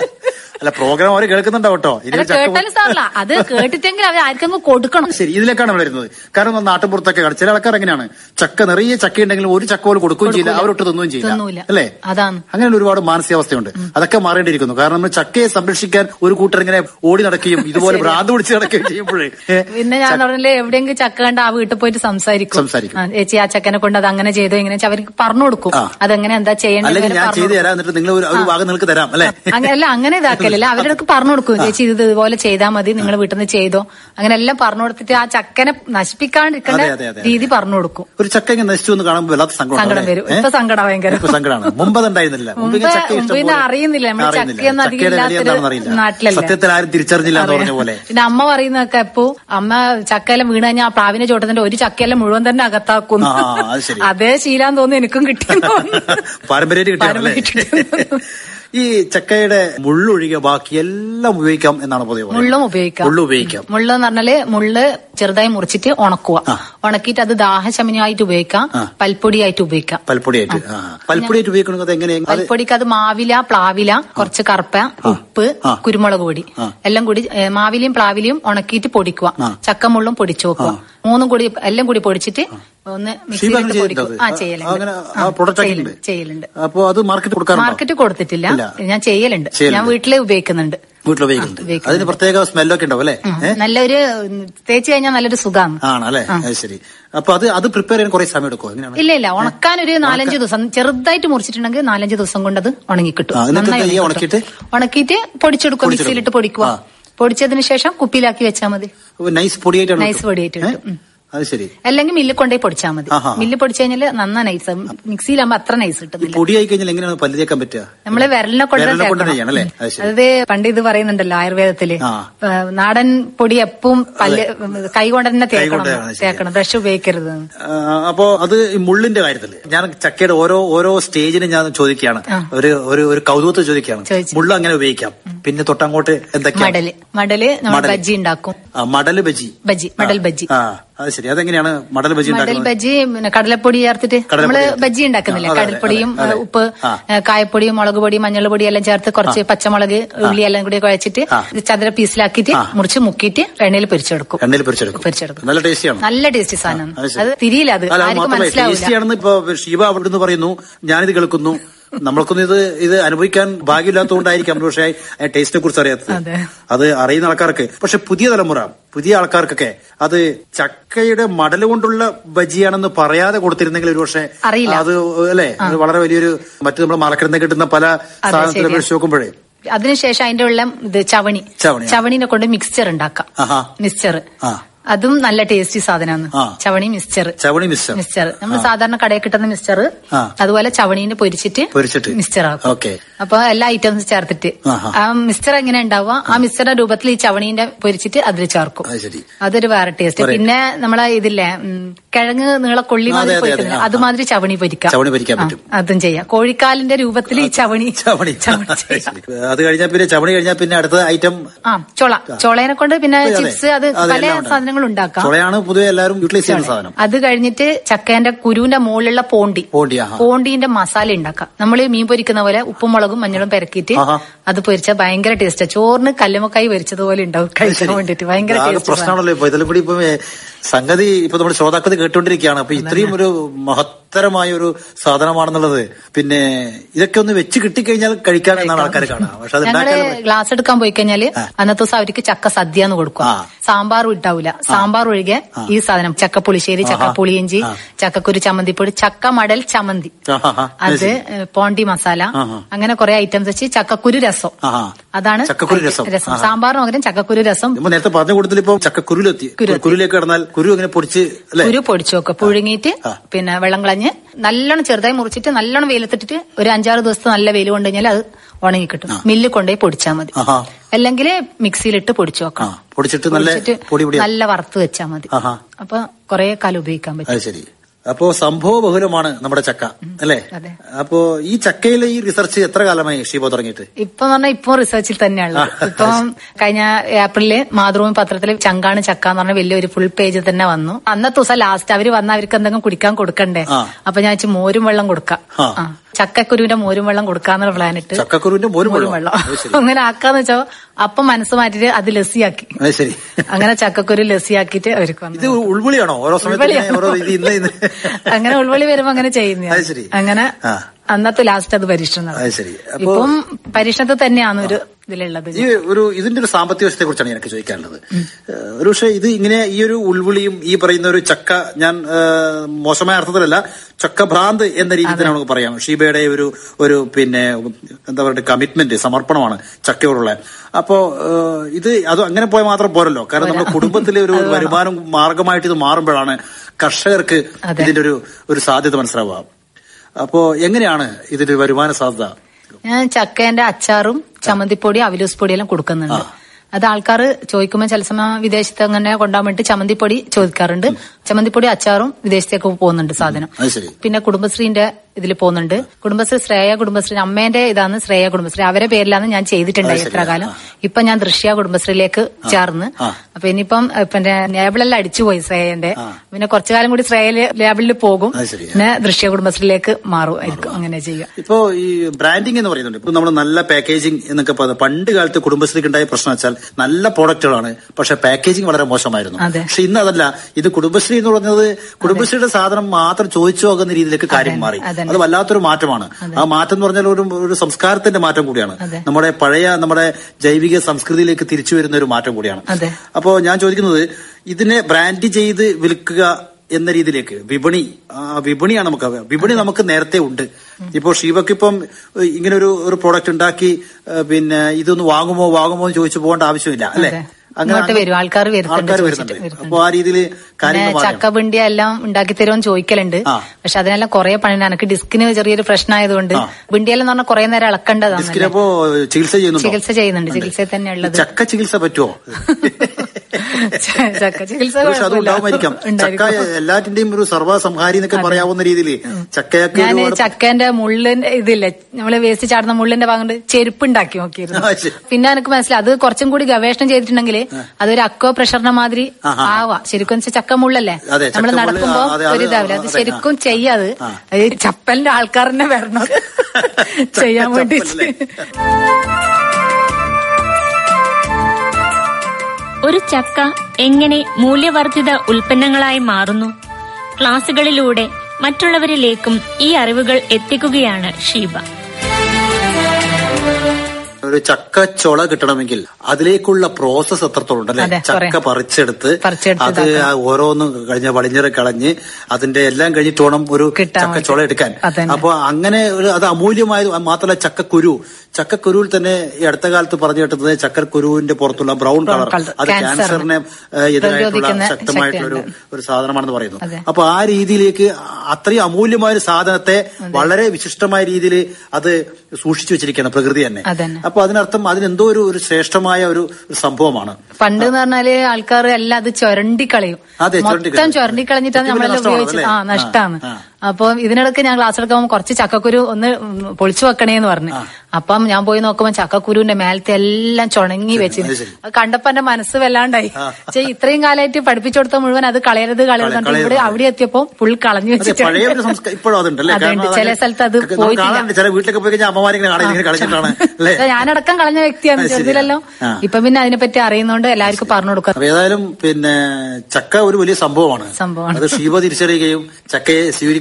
അല്ല പ്രോഗ്രാം അവർ കേൾക്കുന്നുണ്ടാവും കേട്ടോ ഇനി അല്ല ഒരു ചക്ക കേട്ടാലും സാറില്ല അത് കേട്ടിട്ടെങ്കിൽ അവർ ആർക്കെങ്കിലും കൊടുക്കണം ശരി ഇതിലേക്കാണ് നമ്മൾ വരുന്നത് കാരണം നാട്ടുപുറത്തൊക്കെ കാണും ചില ആൾക്കാർ എങ്ങനെയാണ് ചക്ക നിറയെ ചക്ക ഉണ്ടെങ്കിലും ഒരു ചക്ക പോലും കൊടുക്കുകയും ചെയ്യില്ല കൊടുക്കൂല. അവരൊട്ട് തിന്നുകയും ചെയ്യില്ല തിന്നൂല. അല്ലേ അതാണ്. അങ്ങനെ ഒരുപാട് മാനസികാവസ്ഥയുണ്ട് അതൊക്കെ മാറേണ്ടിയിരിക്കുന്നു കാരണം നമ്മൾ ചക്കയെ സംരക്ഷിക്കാൻ ഒരു കൂട്ടർ ഇങ്ങനെ ഓടി നടക്കുകയും ഇതുപോലെ ഭ്രാന്ത് പിടിച്ച് നടക്കുകയും ചെയ്യുമ്പോഴേ ഏ, പിന്നെ ഞാൻ പറഞ്ഞില്ലേ എവിടെയെങ്കിലും ചക്ക കണ്ട ആ വീട്ടിൽ പോയിട്ട് സംസാരിക്കും സംസാരിക്കും. ആ, ചേച്ചി ആ ചക്കനെ കൊണ്ട് അത് അങ്ങനെ ചെയ്തോ ഇങ്ങനെ ചെയ്തോ. അവർക്ക് പറഞ്ഞു കൊടുക്കും ആ. അതെങ്ങനെ എന്താ ചെയ്യേണ്ടത് അല്ലെങ്കിൽ ഇങ്ങനെ ഞാൻ പറഞ്ഞു ചെയ്തു കൊടുക്കും. തരാം എന്നിട്ട് നിങ്ങൾ ഒരു ഒരു ഭാഗം നിങ്ങൾക്ക് തരാം അല്ലെ അങ്ങനെയല്ല അങ്ങനെ ഇതാക്കലല്ല അവരുടെ പറഞ്ഞു കൊടുക്കും ചേച്ചി ഇത് ഇതുപോലെ ചെയ്താൽ മതി നിങ്ങൾ വീട്ടിൽ നിന്ന് ചെയ്തോ അങ്ങനെ എല്ലാം പറഞ്ഞു കൊടുത്തിട്ട് ആ ചക്കനെ നശിപ്പിക്കാണ്ടിരിക്കേണ്ട അതെ, അതെ, അതെ. രീതി പറഞ്ഞു കൊടുക്കും ഒരു ചക്ക ഇങ്ങനെ നശിച്ചു എന്ന് കാണുമ്പോൾ വല്ലാത്ത സങ്കടം സങ്കടം വരും ഇപ്പൊ സങ്കടം ഭയങ്കര ഇപ്പൊ സങ്കടമാണ് മുമ്പ് അതുണ്ടായിരുന്നില്ല മുമ്പ് ഇങ്ങനെ മുമ്പ് ചക്ക ഇഷ്ടം മുമ്പ് ഇത് പോലെ അറിയുന്നില്ല. നമ്മൾ അറിയുന്നില്ല. ചക്കയൊന്നും അധികം ചക്കയുടെ വില ഇല്ലാത്തൊരു എന്താണെന്ന് അറിയില്ല നാട്ടിലല്ലേ. സത്യത്തിൽ ആരും തിരിച്ചറിഞ്ഞില്ല എന്ന് പറഞ്ഞ പോലെ പിന്നെ അമ്മ പറയുന്നതൊക്കെ എപ്പോ അമ്മ ചക്കയെല്ലാം വീണ് കഴിഞ്ഞാൽ ആ പ്ലാവിനെ ചോട്ടത്തിന്റെ ഒരു ചക്കയെല്ലാം മുഴുവൻ തന്നെ അകത്താക്കും ആ, അത് ശരി. അതേ ശീലാൻ തോന്നുന്നു എനിക്കും കിട്ടിയെന്ന് തോന്നുന്നു. പാരമ്പര്യമായിട്ട് കിട്ടിയാണല്ലേ പാരമ്പര്യമായിട്ട് ഈ ചക്കയുടെ മുള്ളൊഴികെ ബാക്കി എല്ലാം ഉപയോഗിക്കാം എന്നാണ് പൊതുവെ പറയുന്നത്. മുള്ളും ഉപയോഗിക്കാം മുള്ള് ഉപയോഗിക്കാം മുള്ള് എന്ന് പറഞ്ഞാല് മുള്ള് ചെറുതായി മുറിച്ചിട്ട് ഉണക്കുക ആ. ഉണക്കിയിട്ട് അത് ദാഹശമനമായിട്ട് ഉപയോഗിക്കാം ആ. പൽപ്പൊടിയായിട്ട് ഉപയോഗിക്കാം പൽപ്പൊടിയായിട്ട് ആ പൽപ്പൊടിയായിട്ട് ഉപയോഗിക്കുന്നത് അത് എങ്ങനെ അത് പൽപ്പൊടിക്ക് അത് മാവില പ്ലാവില കുറച്ച് കറുപ്പ ഉപ്പ് ആ. കുരുമുളക് പൊടി ആ. എല്ലാം കൂടി ഏ, മാവിലയും പ്ലാവിലയും ഉണക്കിയിട്ട് പൊടിക്കുക ആ. ചക്കമുള്ളും പൊടിച്ചു വെക്കുക മൂന്നും കൂടി എല്ലാം കൂടി പൊടിച്ചിട്ട് ഒന്ന് ഷീബ മിക്സിയിലിട്ട് അങ്ങനെ പൊടിക്കും ചെയ്തിട്ടുണ്ടോ ആ അത്? ചെയ്യലുണ്ട് അങ്ങനെ ആ, ആ product ചെയ്യലുണ്ട് ആക്കിയിട്ടുണ്ട്? ചെയ്യലുണ്ട് അപ്പൊ അത് മാർക്കറ്റ് കൊടുക്കാറുണ്ടോ മാർക്കറ്റ് കൊടുത്തിട്ടില്ല ഇല്ല. ഞാൻ ചെയ്യലുണ്ട് ചെയ്യലുണ്ട്. ഞാൻ വീട്ടില് ഉപയോഗിക്കുന്നുണ്ട് വീട്ടിൽ ഉപയോഗിക്കുന്നുണ്ട് ഉപയോഗിക്കുന്നുണ്ട്. അതിന് പ്രത്യേക സ്മെല്ലൊക്കെ ഉണ്ടാവും അല്ലേ ഉം. ഏ? നല്ലൊരു തേച്ച് കഴിഞ്ഞാൽ നല്ലൊരു സുഖമാണ് ആണ് അല്ലേ അത് ശരി അപ്പൊ അത് അത് പ്രിപ്പയർ ചെയ്യാൻ കുറെ സമയം എടുക്കുമോ എങ്ങനെയാണ് ഇല്ല ഇല്ല ഉണക്കാൻ ഒരു നാലഞ്ച് ദിവസം ചെറുതായിട്ട് മുറിച്ചിട്ടുണ്ടെങ്കിൽ നാലഞ്ച് ദിവസം കൊണ്ട് അത് ഉണങ്ങി കിട്ടും ആ, എന്നിട്ട് നന്നായി എന്താ ചെയ്യാ? ഉണങ്ങി കിട്ടും. ഉണക്കിയിട്ട് പൊടിച്ചെടുക്കുക പൊടിച്ചെടുക്കും. മിക്സിയിലിട്ട് പൊടിക്കുക ആ. പൊടിച്ചതിന് ശേഷം കുപ്പിയിലാക്കി വെച്ചാൽ മതി നൈസ് പൊടിയായിട്ടാണ് നൈസ് പൊടിയായിട്ട് ഏ? കിട്ടും. ഉം. അത് ശരി അല്ലെങ്കിൽ മില്ലിൽ കൊണ്ടുപോയി പൊടിച്ചാൽ മതി ആഹാ. മില്ലിൽ പൊടിച്ചു കഴിഞ്ഞാൽ നന്നാ നൈസ് മിക്സിയിലാകുമ്പോ അത്ര നൈസ് ഈ കിട്ടുന്നില്ല പൊടിയായി കഴിഞ്ഞാൽ എങ്ങനെയാണ് പല്ല് തേക്കാൻ പറ്റുക നമ്മള് വിരലിനെ കൊണ്ട് വിരലിനെ കൊണ്ട് തേക്കണം. ചെയ്യണം അല്ലേ? അത് ശരി. അത് പണ്ട് ഇത് പറയുന്നുണ്ടല്ലോ ആയുർവേദത്തില് ആ. ഏ, നാടൻ പൊടി എപ്പും പല്ല് കൈ കൊണ്ട് തന്നെ കൈ തേക്കണം കൊണ്ട് തേക്കണം, ശരിയാ. തേക്കണം ബ്രഷ് ഉപയോഗിക്കരുത് ആ, അപ്പോ അത് ഈ മുള്ളിന്റെ കാര്യത്തില് ഞാൻ ചക്കയുടെ ഓരോ ഓരോ സ്റ്റേജിനും ഞാൻ ചോദിക്കുകയാണ് ആ. ഒരു ഒരു ഒരു കൗതുകത്തെ ചോദിക്കുകയാണ് ചോദിച്ചു. മുള്ള അങ്ങനെ ഉപയോഗിക്കാം പിന്നെ തൊട്ടങ്ങോട്ട് എന്തൊക്കെയാണ് മടല് മടല് നമ്മൾ മടല്. ബജ്ജി ഉണ്ടാക്കും ആ, മടല് ബജി ബജ്ജി മടൽ ബജ്ജി ആ അത് ശരി അതെങ്ങനെയാണ് മടൽ ബജി മടൽ ഉണ്ടാക്കുന്നത് ബജ്ജി പിന്നെ കടലപ്പൊടി ചേർത്തിട്ട് കടലപ്പൊടി നമ്മള് ചേർത്ത്. ബജ്ജി ഉണ്ടാക്കുന്നില്ലേ ആ, അതെ, കടൽപ്പൊടിയും അതെ, അതെ. ഉപ്പ് ആ. ഏ, കായപ്പൊടിയും മുളക് പൊടി മഞ്ഞൾ പൊടി എല്ലാം ചേർത്ത് കുറച്ച് പച്ചമുളക് ഉള്ളി എല്ലാം കൂടി കുഴച്ചിട്ട് ആ. ഇത് ചതുര പീസിലാക്കിയിട്ട് ആ. മുറിച്ച് മുക്കിയിട്ട് എണ്ണയിൽ പൊരിച്ചെടുക്കും എണ്ണയിൽ പൊരിച്ചെടുക്കും പൊരിച്ചെടുക്കും നല്ല ടേസ്റ്റിയാണ് നല്ല ടേസ്റ്റി സാധനം അത് ശരി. അത് തിരിയില്ല അത് അല്ല, അത് ആർക്കും മാത്രമല്ല മനസ്സിലാവില്ല ടേസ്റ്റിയാണെന്ന് ഇപ്പൊ ഷീബ അവിടെ നിന്ന് പറയുന്നു ഞാനിത് കേൾക്കുന്നു നമ്മൾക്കൊന്നും ഇത് ഇത് അനുഭവിക്കാൻ ഭാഗ്യമില്ലാത്തതുകൊണ്ടായിരിക്കാം പക്ഷേ ടേസ്റ്റിനെ കുറിച്ച് അറിയാത്തത് അതെ. അത് അറിയുന്ന ആൾക്കാർക്ക് പക്ഷെ പുതിയ തലമുറ പുതിയ ആൾക്കാർക്കൊക്കെ അത് ചക്കയുടെ മടല് കൊണ്ടുള്ള ബജിയാണെന്ന് പറയാതെ കൊടുത്തിരുന്നെങ്കിൽ ഒരു പക്ഷേ അറിയില്ല. അത് അല്ലെ അത് വളരെ വലിയൊരു മറ്റു നമ്മുടെ മലക്കരന്ന് കിട്ടുന്ന പല അതെ, സാധനത്തിനെ ശരിയാ. അപേക്ഷിച്ച് നോക്കുമ്പോഴേ അതിനുശേഷം അതിന്റെ ഉള്ള ഇത് ചവണി ചവണി, ആ. ചവണിനെ കൊണ്ട് മിക്സ്ചർ ഉണ്ടാക്കാം ആഹാ. മിക്സ്ചർ ആ. അതും നല്ല ടേസ്റ്റി സാധനമാണ് ആ. ചവണി മിക്സ്ചർ ചവണി മിക്സർ മിക്സ്ചർ നമ്മൾ സാധാരണ കടയിൽ കിട്ടുന്ന മിക്സ്ചർ ആ. അതുപോലെ ചവണീനെ പൊരിച്ചിട്ട് പൊരിച്ചിട്ട്. മിക്സ്ചർ ആക്കും ഓക്കെ അപ്പൊ എല്ലാ ഐറ്റംസും ചേർത്തിട്ട് ആഹാ. ആ മിക്സ്ചർ എങ്ങനെ ഉണ്ടാവുക ആ മിക്സ്ചറിന്റെ രൂപത്തിൽ ഈ ചവണീന്റെ പൊരിച്ചിട്ട് അതിൽ ചേർക്കും അത് ശരി അതൊരു വേറെ ടേസ്റ്റ് വേറെ. പിന്നെ നമ്മളെ ഇതില്ലേ ഉം, കിഴങ്ങ് നീളക്കൊള്ളി അതെ, മാതിരി അതെ, അതെ. പൊരിക്കുന്നില്ലേ ആ, അതുമാതിരി ചവണി പൊരിക്കാം ചവണി പൊരിക്കാൻ ആ, പറ്റും. അതും ചെയ്യാം കോഴിക്കാലിന്റെ രൂപത്തിൽ ഈ ചവണി ചവണി ചവണി ചെയ്യാം. അത് കഴിഞ്ഞാൽ പിന്നെ ചവണി കഴിഞ്ഞാൽ പിന്നെ അടുത്ത ഐറ്റം ആ ചൊള ചൊളേനെ കൊണ്ട് പിന്നെ അതെ. ചിപ്സ് അത് അതെ, പല എല്ലാം ഉണ്ട്. സാധനങ്ങളും ഉണ്ടാക്കാം ചുളയാണ് പൊതുവെ എല്ലാവരും യൂട്ടിലൈസ് ചെയ്യുന്ന സാധനം അത് കഴിഞ്ഞിട്ട് ചക്കേന്റെ കുരുവിന്റെ മുകളിലുള്ള പോണ്ടി പോണ്ടി, ആഹാ. പോണ്ടീന്റെ മസാല ഉണ്ടാക്കാം നമ്മൾ മീൻ പൊരിക്കുന്ന പോലെ ഉപ്പും മുളകും മഞ്ഞളും പെരക്കിയിട്ട് ആഹാ. അത് പൊരിച്ചാൽ ഭയങ്കര ടേസ്റ്റാ ചോറിന് കല്ലുമക്കായി പൊരിച്ചതുപോലെ ഉണ്ടാവും കഴിക്കാൻ വേണ്ടിട്ട് ഭയങ്കര ആകെ ടേസ്റ്റ് പ്രശ്നമാണല്ലോ ഇപ്പൊ ഇതിൽ കൂടി ഇപ്പൊ ഏ, സംഗതി ഇപ്പൊ നമ്മുടെ ശ്രോതാക്കൾ കേട്ടുകൊണ്ടിരിക്കുകയാണ് അപ്പൊ ഇത്രയും ഒരു മഹത്തര മഹത്തരമായ ഒരു സാധനമാണെന്നുള്ളത് പിന്നെ ഇതൊക്കെ ഒന്ന് വെച്ച് കിട്ടിക്കഴിഞ്ഞാൽ കഴിക്കാൻ എന്നാണ് ആൾക്കാർ കാണുക പക്ഷെ അത് ഞങ്ങള് ഉണ്ടാക്കാൻ ഗ്ലാസ് എടുക്കാൻ പോയി കഴിഞ്ഞാല് അന്നത്തെ ദിവസം അവർക്ക് ചക്ക സദ്യ എന്ന് കൊടുക്കും ആ. സാമ്പാർ ഇട്ടാവൂല സാമ്പാർ ഒഴികെ ഈ സാധനം ചക്ക പുളിശ്ശേരി ചക്ക പുളിയിഞ്ചി ചക്കക്കുരു ചമ്മന്തിപ്പൊടി ചക്ക മടൽ ചമ്മന്തി ആഹാ, ആഹാ. അത് ഏ, പോണ്ടി മസാല ആഹാ. അങ്ങനെ കുറെ ഐറ്റംസ് വെച്ച് ചക്കക്കുരു രസം ആഹാ. അതാണ് ചക്കക്കുരു രസം. രസം ആഹാ. സാമ്പാറിന് പകരം ചക്കക്കുരു രസം നമ്മൾ നേരത്തെ പറഞ്ഞ കൂട്ടത്തിൽ ഇപ്പൊ ചക്കക്കുരുലെത്തി കുരുലെത്തി. കുരുലേക്ക് കിടന്നാൽ കുരു അങ്ങനെ പൊടിച്ച് അല്ലെ കുരു പൊടിച്ചു വെക്കുക പുഴുങ്ങിയിട്ട് ആ. പിന്നെ വെള്ളം കളഞ്ഞ് നല്ലോണം ചെറുതായി മുറിച്ചിട്ട് നല്ലോണം വെയിലത്തിട്ടിട്ട് ഒരു അഞ്ചാറ് ദിവസത്തെ നല്ല വെയിൽ കൊണ്ടു കഴിഞ്ഞാൽ അത് ഉണങ്ങി കിട്ടും മില്ലിൽ കൊണ്ടുപോയി പൊടിച്ചാൽ മതി ആഹാ. അല്ലെങ്കിൽ മിക്സിയിലിട്ട് പൊടിച്ചു ആ വെക്കണം പൊടിച്ചിട്ട് നല്ല പൊടിച്ചിട്ട് പൊടി പൊടി നല്ല വറുത്ത് വെച്ചാൽ മതി ആഹാ. അപ്പൊ കുറെ കാലം ഉപയോഗിക്കാൻ പറ്റും അത് ശരി അപ്പോ സംഭവ ബഹുലമാണ് നമ്മുടെ ചക്ക അല്ലേ അതെ. അപ്പോ ഈ ചക്കയിലെ ഈ റിസർച്ച് എത്ര കാലമായി ഷീബോ തുടങ്ങിയിട്ട് ഇപ്പൊ പറഞ്ഞാൽ ഇപ്പൊ റിസർച്ചിൽ തന്നെയുള്ളത് ഇപ്പം കഴിഞ്ഞ ഏപ്രിലില് മാതൃഭൂമി പത്രത്തിൽ ചങ്കാണ് ചക്ക എന്ന് പറഞ്ഞ വലിയൊരു ഫുൾ പേജ് തന്നെ വന്നു അന്നത്തെ ദിവസം ലാസ്റ്റ് അവര് വന്ന അവർക്ക് എന്തെങ്കിലും കുടിക്കാൻ കൊടുക്കണ്ടേ ആ. അപ്പൊ ഞാൻ വെച്ച് മോരും വെള്ളം കൊടുക്കാം ആ. ആ. ചക്കക്കുരുവിന്റെ മോരും വെള്ളം കൊടുക്കാന്നുള്ള പ്ലാൻ ഇട്ട് ചക്കക്കുരുവിന്റെ മോരും മോരും വെള്ളം വെള്ളം അത് ശരി അങ്ങനെ ആക്കാന്ന് വെച്ചോ അപ്പം മനസ്സ് മാറ്റിട്ട് അത് ലസ്സിയാക്കി അത് ശരി അങ്ങനെ ചക്കക്കുരു ലസ്സിയാക്കിയിട്ട് അവർക്ക് വന്നു ഇത് ഉൾവിളിയാണോ ഓരോ സമയത്ത് ഉൾവിളിയാ. ഇങ്ങനെ ഓരോ ഇത് ഇന്ന് ഇന്ന് അങ്ങനെ ഉൾവളി വരുമ്പോ അങ്ങനെ ചെയ്യുന്ന അത് ശരി. അങ്ങനെ ആ. അന്നത്തെ ലാസ്റ്റ് അത് പരീക്ഷണം നടത്തി. അത് ശരി. അപ്പൊ- ഇപ്പം പരീക്ഷണത്തിൽ തന്നെയാണ് ഒരു ഇതിലുള്ളത് ഈ ഒരു ഇതിന്റെ ഒരു സാമ്പത്തിക വശത്തെ കുറിച്ചാണ് എനിക്ക് ചോദിക്കാനുള്ളത് ഏഹ് ഒരു പക്ഷേ ഇത് ഇങ്ങനെ ഈ ഒരു ഉൾവിളിയും ഈ പറയുന്ന ഒരു ചക്ക ഞാൻ ഏഹ് മോശമായ അർത്ഥത്തിലല്ല ചക്ക ഭ്രാന്ത് എന്ന രീതിയിൽ തന്നെ നമുക്ക് പറയാം ഷീബയുടെ ഒരു ഒരു പിന്നെ എന്താ പറയുക കമ്മിറ്റ്മെന്റ് സമർപ്പണമാണ് ചക്കയോടുള്ള അപ്പോ ഏഹ് ഇത് അത് അങ്ങനെ പോയാൽ മാത്രം പോരല്ലോ കാരണം നമ്മുടെ കുടുംബത്തിലെ ഒരു വരുമാനം മാർഗമായിട്ട് ഇത് മാറുമ്പോഴാണ് കർഷകർക്ക് അതെ. ഇതിന്റെ ഒരു ഒരു സാധ്യത മനസ്സിലാവുക അപ്പോ എങ്ങനെയാണ് ഇതിന്റെ ഒരു വരുമാന സാധ്യത ഞാൻ ചക്കേന്റെ അച്ചാറും ചമ്മന്തിപ്പൊടി അവിലൂസ് പൊടിയെല്ലാം കൊടുക്കുന്നുണ്ട് അത് ആൾക്കാർ ചോദിക്കുമ്പോൾ ചില സമയം വിദേശത്ത് അങ്ങനെ കൊണ്ടുപോകാൻ വേണ്ടി ചമ്മന്തിപ്പൊടി ചോദിക്കാറുണ്ട് ചമ്മന്തിപ്പൊടി അച്ചാറും വിദേശത്തേക്ക് പോകുന്നുണ്ട് സാധനം അത് ശരി പിന്നെ കുടുംബശ്രീന്റെ ഇതിൽ പോകുന്നുണ്ട് കുടുംബശ്രീ ശ്രേയ കുടുംബശ്രീ അമ്മേന്റെ ഇതാണ് ശ്രേയ കുടുംബശ്രീ അവരെ പേരിലാണ് ഞാൻ ചെയ്തിട്ടുണ്ടായി അത് ശരി. എത്ര കാലം ഇപ്പൊ ഞാൻ ദൃശ്യ കുടുംബശ്രീയിലേക്ക് ചേർന്ന് ആ. അപ്പൊ ഇനിയിപ്പം പിന്നെ ലേബിളെല്ലാം അടിച്ചുപോയി ശ്രേയന്റെ പിന്നെ കുറച്ചു കാലം കൂടി ശ്രേയ ലേബിളിൽ പോകും അത് ശരി. പിന്നെ ദൃശ്യ കുടുംബശ്രീയിലേക്ക് മാറും ആയിരിക്കും അങ്ങനെ ചെയ്യുക ഇപ്പോ ഈ ബ്രാൻഡിംഗ് എന്ന് പറയുന്നുണ്ട് ഇപ്പൊ നമ്മൾ നല്ല പാക്കേജിംഗ് എന്നൊക്കെ പറയുന്നത് പണ്ട് കാലത്ത് കുടുംബശ്രീക്ക് ഉണ്ടായ പ്രശ്നം വെച്ചാൽ നല്ല പ്രോഡക്റ്റുകളാണ് പക്ഷെ പാക്കേജിംഗ് വളരെ മോശമായിരുന്നു അതെ. പക്ഷെ ഇന്ന് അതല്ല ഇത് കുടുംബശ്രീ എന്ന് പറയുന്നത് കുടുംബശ്രീയുടെ സാധനം മാത്രം ചോദിച്ചു പോകുന്ന രീതിയിലേക്ക് കാര്യം മാറി അതന്നെ. അത് വല്ലാത്തൊരു മാറ്റമാണ് ആ മാറ്റം എന്ന് പറഞ്ഞാൽ ഒരു ഒരു സംസ്കാരത്തിന്റെ മാറ്റം കൂടിയാണ് അതെ. നമ്മുടെ പഴയ നമ്മുടെ ജൈവിക സംസ്കൃതിയിലേക്ക് തിരിച്ചു വരുന്ന ഒരു മാറ്റം കൂടിയാണ് അതെ. അപ്പോ ഞാൻ ചോദിക്കുന്നത് ഇതിനെ ബ്രാൻഡ് ചെയ്ത് വിൽക്കുക എന്ന രീതിയിലേക്ക് വിപണി ആ വിപണിയാണ് നമുക്ക് അവ- വിപണി നമുക്ക് നേരത്തെ ഉണ്ട് ഇപ്പോ ഷീബക്ക് ഇപ്പം ഏഹ്, ഇങ്ങനെ ഒരു ഒരു പ്രോഡക്റ്റ് ഉണ്ടാക്കി ഏഹ്, പിന്നെ ഇതൊന്ന് വാങ്ങുമോ വാങ്ങുമോ എന്ന് ചോദിച്ചു പോകേണ്ട ആവശ്യമില്ല അല്ലെ അതെ. ഇങ്ങോട്ട് വരും ആൾക്കാർ വരുന്നുണ്ട് ആൾക്കാർ ചോദിച്ചിട്ട് വരുന്നുണ്ട് വരുന്നുണ്ട്. അപ്പൊ ആ രീതിയിൽ പിന്നെ കാര്യങ്ങൾ മാറിയാണ്. ചക്ക പിണ്ടി എല്ലാം ഉണ്ടാക്കി തരുമെന്ന് ചോദിക്കലുണ്ട് ആ. പക്ഷെ അതിനെല്ലാം കുറെ പണി എനിക്ക് ഡിസ്കിന് ചെറിയൊരു പ്രശ്നമായതുകൊണ്ട് ആ. പിണ്ടിയെല്ലാം എന്ന് പറഞ്ഞാൽ കുറെ നേരം ഇളക്കേണ്ടതാണ് ഡിസ്കിനപ്പോ ചികിത്സ ചെയ്യുന്നുണ്ടോ ചികിത്സ ചെയ്യുന്നുണ്ട് ചികിത്സയിൽ തന്നെ ഉള്ളത് ചക്ക ചികിത്സ പറ്റുമോ ചക്ക ചികിത്സ പക്ഷെ അത് കുഴപ്പമില്ല. ഉണ്ടാവുമായിരിക്കാം ചക്ക ഉണ്ടായിരിക്കും. എല്ലാറ്റിന്റെയും ഒരു സർവ്വസംഹാരി എന്നൊക്കെ പറയാവുന്ന രീതിയിൽ ചക്കയൊക്കെ ഞാൻ ഒരുപാട് ചക്കേന്റെ മുള്ളിന്റെ ഇതില്ലേ നമ്മള് വേസ്റ്റ് ചാടുന്ന മുള്ളിന്റെ ഭാഗം കൊണ്ട് ചെരുപ്പ് ഉണ്ടാക്കി നോക്കിയിരുന്നു ആ, ശരി. പിന്നെ എനിക്ക് മനസ്സിലായി അത് കുറച്ചും കൂടി ഗവേഷണം ചെയ്തിട്ടുണ്ടെങ്കിൽ അതൊരു അക്വ പ്രഷറിനെ മാതിരി ആഹാ. ആവാ ശരിക്കും വെച്ചാൽ ചക്ക മുള്ളല്ലേ അതെ, നമ്മൾ ചക്ക മുള്ള്, നടക്കുമ്പോ ആ, അതെ, അത് ഒരു ഇതാവില്ല അത് അതെ, ശരിക്കും ചെയ്യാത് ആ. അത് ചപ്പലിന്റെ ആൾക്കാർ തന്നെ വരണം ചെയ്യാൻ വേണ്ടി ചപ്പലല്ലേ? ഒരു ചക്ക എങ്ങനെ മൂല്യവർദ്ധിത ഉൽപ്പന്നങ്ങളായി മാറുന്നു ക്ലാസുകളിലൂടെ മറ്റുള്ളവരിലേക്കും ഈ അറിവുകൾ എത്തിക്കുകയാണ് ഷീബ ഒരു ചക്ക ചൊള കിട്ടണമെങ്കിൽ അതിലേക്കുള്ള പ്രോസസ് എത്രത്തോളം ഉണ്ട് അതെ, അല്ലെ ചക്ക കുറേ. പറിച്ചെടുത്ത് പറിച്ചെടുത്ത് അത് ഇതാക്കണം. ആ ഓരോന്നും കഴിഞ്ഞ വളിഞ്ഞിറ കളഞ്ഞ് അതിന്റെ എല്ലാം കഴിഞ്ഞിട്ട് വേണം ഒരു കിട്ടാൻ ചക്ക വേണ്ടി. ചൊള എടുക്കാൻ അതന്നെ. അപ്പൊ അങ്ങനെ ഒരു അത് അമൂല്യമായത് മാത്രമല്ല ചക്കക്കുരു ചക്കക്കുരുവിൽ തന്നെ ഈ അടുത്ത കാലത്ത് പറഞ്ഞു കേട്ടത് ചക്കക്കുരുവിന്റെ പുറത്തുള്ള ബ്രൗൺ Brown കളർ colour. അത് Cancer ന് ക്യാൻസറിനെ ഏഹ്, എതിരായിട്ടുള്ള പ്രതിരോധിക്കുന്ന ശക്തമായിട്ടുള്ള ഒരു ശക്തിയുണ്ട്. ഒരു സാധനമാണെന്ന് അതെ. പറയുന്നു അപ്പൊ ആ രീതിയിലേക്ക് അത്രയും അമൂല്യമായ ഒരു സാധനത്തെ വളരെ വിശിഷ്ടമായ രീതിയിൽ അത് സൂക്ഷിച്ചു വെച്ചിരിക്കുകയാണ് പ്രകൃതി തന്നെ അതന്നെ. അപ്പൊ അതിനർത്ഥം അതിനെന്തോ ഒരു ഒരു ശ്രേഷ്ഠമായ ഒരു ഒരു സംഭവമാണ് പണ്ട് എന്ന് പറഞ്ഞാല് ആൾക്കാർ എല്ലാം അത് ചുരണ്ടി കളയും അതെ, ചുരണ്ടി മൊത്തം കളയും. ചുരണ്ടി കളഞ്ഞിട്ടാണ് ഇത് പിന്നെ നമ്മളെല്ലാം നഷ്ടമാണ് ഉപയോഗിച്ചത് ആ അല്ലേ? നഷ്ടമാണ് ആ, ആ. അപ്പൊ ഇതിനിടയ്ക്ക് ഞാൻ ക്ലാസ് എടുക്കുമ്പോൾ കുറച്ച് ചക്കക്കുരു ഒന്ന് പൊളിച്ചു വെക്കണേന്ന് പറഞ്ഞു അപ്പം ഞാൻ പോയി നോക്കുമ്പോൾ ചക്കക്കുരുവിന്റെ മേലത്തെ എല്ലാം ചുണങ്ങി വെച്ച് അത് ശരി. കണ്ടപ്പോ എന്റെ മനസ്സ് വല്ലാണ്ടായി പക്ഷേ ഇത്രയും കാലമായിട്ട് പഠിപ്പിച്ചു കൊടുത്ത മുഴുവൻ അത് കളയരുത് കളയരുത് കളയരുത്. പറഞ്ഞിട്ട് ഇവിടെ അവിടെ എത്തിയപ്പോ ഫുൾ കളഞ്ഞു അതെ പഴയ ഒരു സംസ്കാരം ഇപ്പോഴും അതുണ്ടല്ലേ അതുണ്ട് ചില സ്ഥലത്ത് അത് നമുക്ക് പോയിട്ടില്ല കാണാറുണ്ട് ചില വീട്ടിലൊക്കെ പോയി കഴിഞ്ഞാൽ അമ്മമാരിങ്ങനെ കാണാൻ ഇങ്ങനെ കളിച്ചിട്ടാണ് അല്ലേ പക്ഷേ ഞാനടക്കം കളഞ്ഞ വ്യക്തിയാണ് അത് ശരിയാ. ചെറുതിലല്ലോ ആ. ഇപ്പൊ പിന്നെ അതിനെപ്പറ്റി അറിയുന്നോണ്ട് എല്ലാവർക്കും പറഞ്ഞു കൊടുക്കാം അപ്പൊ ഏതായാലും പിന്നെ ചക്ക ഒരു വലിയ സംഭവമാണ് സംഭവമാണ്. അത് ഷീബ തിരിച്ചറിയുകയും ചക്കയെ സ്വീകരിക്കുകയും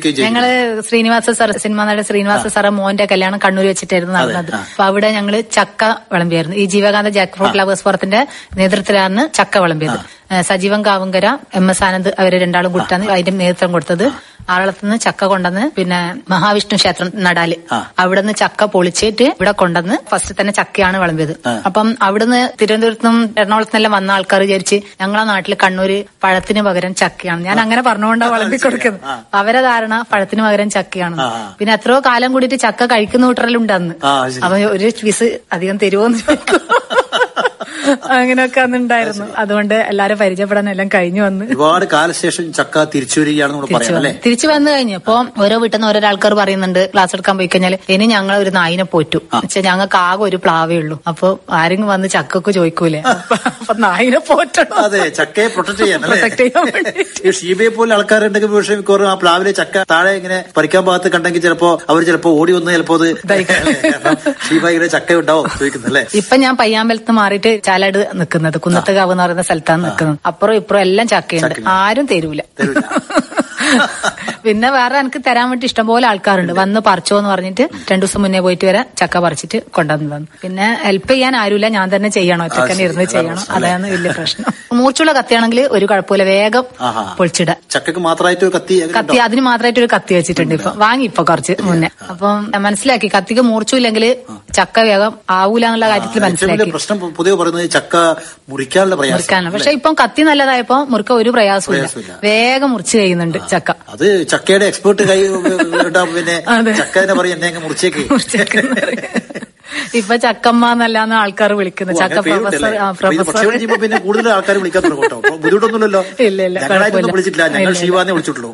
ജീവിക്കുകയും ചെയ്യും ഞങ്ങള് ശ്രീനിവാസ സാർ സിനിമ നടൻ ശ്രീനിവാസ സാറ് മോന്റെ കല്യാണം കണ്ണൂർ വെച്ചിട്ടായിരുന്നു നടന്നത് ആ. അപ്പൊ അവിടെ ഞങ്ങള് ചക്ക വിളമ്പിയായിരുന്നു ഈ ജീവകാന്ത ജാക്ക് ഫ്രൂട്ട് ലവേഴ്സ് ഫോറത്തിന്റെ നേതൃത്വത്തിലാണ് ചക്ക വിളമ്പിയത് ഏഹ് സജീവൻ കാവുങ്കര എം എസ് ആനന്ദ് അവര് രണ്ടാളും കൂട്ടാണ് അതിന്റെ നേതൃത്വം കൊടുത്തത് ആറളത്തുനിന്ന് ചക്ക കൊണ്ടുവന്ന് പിന്നെ മഹാവിഷ്ണു ക്ഷേത്രം നടാല് ആ. അവിടുന്ന് ചക്ക പൊളിച്ചിട്ട് ഇവിടെ കൊണ്ടുവന്ന് ഫസ്റ്റ് തന്നെ ചക്കയാണ് വിളമ്പിയത് ആ. അപ്പം അവിടുന്ന് തിരുവനന്തപുരത്തും എറണാകുളത്തുനിന്നെല്ലാം വന്ന ആൾക്കാർ വിചാരിച്ച് ഞങ്ങളെ നാട്ടില് കണ്ണൂര് പഴത്തിന് പകരം ചക്കയാണ് ഞാൻ അങ്ങനെ പറഞ്ഞുകൊണ്ടാണ് വിളമ്പി കൊടുക്കുന്നത് ആ. അവരെ ധാരണ പഴത്തിന് പകരം ചക്കയാണ് ആ, ആ. പിന്നെ എത്രയോ കാലം കൂടിയിട്ട് ചക്ക കഴിക്കുന്ന കൂട്ടറലുണ്ട് അന്ന് ആ, ശരി. അപ്പൊ ഒരു പീസ് അധികം തരുമോന്ന് ചോദിക്കും അങ്ങനെയൊക്കെ അന്ന് ഉണ്ടായിരുന്നു അതുകൊണ്ട് എല്ലാരും പരിചയപ്പെടാൻ എല്ലാം കഴിഞ്ഞു വന്ന് ഒരുപാട് കാലശേഷം ചക്ക തിരിച്ചു വരികയാണെന്ന് നമ്മൾ തിരിച്ചു പറയാം അല്ലേ വന്നു തിരിച്ചു വന്നു കഴിഞ്ഞു അപ്പൊ ഓരോ വീട്ടിൽ നിന്ന് ഓരോ ആൾക്കാർ പറയുന്നുണ്ട് ക്ലാസ് എടുക്കാൻ പോയി കഴിഞ്ഞാൽ ഇനി ഞങ്ങൾ ഒരു നായിനെ പോറ്റു വെച്ചാൽ ഞങ്ങൾക്ക് ആകെ ഒരു പ്ലാവേ ഉള്ളൂ അപ്പൊ ആരെങ്കിലും വന്ന് ചക്കൊക്കെ ചോദിക്കൂലേ അപ്പൊ അപ്പൊ നായിനെ പോറ്റണം അതെ ചക്കയെ പ്രൊട്ടക്ട് ചെയ്യാൻ അല്ലേ Protect ചെയ്യാൻ വേണ്ടിയിട്ട്. ഈ ഷീബയെ പോലെ ആൾക്കാരുണ്ടെങ്കിൽ പക്ഷേ മിക്കവാറും ആ പ്ലാവിലെ ചക്ക താഴെ ഇങ്ങനെ പറിക്കാൻ ഭാഗത്ത് കണ്ടെങ്കിൽ ചിലപ്പോ അവർ ചിലപ്പോ ഓടി വന്ന് ചിലപ്പോ അത് ഇതായിരിക്കും. കാരണം ഷീബ ഇങ്ങനെ ചക്ക ഉണ്ടാവും ചോദിക്കുന്നല്ലേ ഇപ്പൊ ഞാൻ പയ്യാമ്പലത്ത് മാറിയിട്ട് ചാലാട് നിൽക്കുന്നത് കുന്നത്തുകാവ് എന്ന് പറയുന്ന സ്ഥലത്താണ് നിൽക്കുന്നത് അപ്പുറം ഇപ്പുറം എല്ലാം ചക്കയുണ്ട് ചക്കയുണ്ട്. ആരും തരൂല തരൂല. പിന്നെ വേറെ എനിക്ക് തരാൻ വേണ്ടി ഇഷ്ടംപോലെ ആൾക്കാരുണ്ട് വന്ന് പറിച്ചോ എന്ന് പറഞ്ഞിട്ട് രണ്ടു ദിവസം മുന്നേ പോയിട്ട് വരെ ചക്ക പറിച്ചിട്ട് കൊണ്ടുവന്നു തന്നു പിന്നെ ഹെൽപ്പ് ചെയ്യാൻ ആരുമില്ല ഞാൻ തന്നെ ചെയ്യണം ഒറ്റക്കന്നെ ശരി. ഇരുന്ന് അതാണ് ചെയ്യണം പ്രശ്നം അല്ലേ? അതാണ് വലിയ പ്രശ്നം മൂർച്ചുള്ള കത്തിയാണെങ്കിൽ ഒരു കുഴപ്പമില്ല വേഗം ആഹാ. പൊളിച്ചിട ചക്കക്ക് മാത്രമായിട്ട് ഒരു കത്തി അങ്ങനെ കത്തി അതിന് മാത്രമായിട്ട് ഒരു കത്തി വെച്ചിട്ടുണ്ട് ഇപ്പൊ വാങ്ങി ഇപ്പൊ കുറച്ച് മുന്നേ അപ്പം മനസ്സിലാക്കി കത്തിക്ക് മൂർച്ചില്ലെങ്കിൽ ചക്ക വേഗം ആവൂല എന്നുള്ള കാര്യത്തിൽ ഏറ്റവും വലിയ മനസ്സിലാക്കി പ്രശ്നം പൊതുവെ പറയുന്നത് ചക്ക മുറിക്കാനുള്ള പ്രയാസം മുറിക്കാനാണ് പക്ഷെ ഇപ്പം കത്തി നല്ലതായപ്പോ മുറുക്ക ഒരു പ്രയാസമില്ല പ്രയാസമില്ല. വേഗം മുറിച്ച് കഴിയുന്നുണ്ട് ചക്ക അത് ചക്കയുടെ എക്സ്പേർട്ട് കൈ ഉണ്ടാവും പിന്നെ അതെ. ചക്ക തന്നെ പറയും എന്നെ അങ്ങ് മുറിച്ചേക്ക് ഇപ്പൊ ചക്കമ്മ എന്നല്ലാന്ന് ആൾക്കാർ വിളിക്കുന്നത് ഓ, ചക്ക അങ്ങനെ പേരുണ്ടല്ലേ? പ്രൊഫസർ ആ അപ്പൊ ഇത് പ്രൊഫസർ ഭക്ഷണം ചെയ്യുമ്പോ പിന്നെ കൂടുതൽ ആൾക്കാർ വിളിക്കാൻ തുടങ്ങും കേട്ടോ അപ്പൊ ബുദ്ധിമുട്ടൊന്നുമില്ലല്ലോ ഇല്ല, ഇല്ല, ഞങ്ങളായിട്ടൊന്നും കുഴപ്പമില്ല. വിളിച്ചിട്ടില്ല ഞങ്ങൾ ഇല്ല, ഇല്ല. ശിവാനെ വിളിച്ചിട്ടുള്ളൂ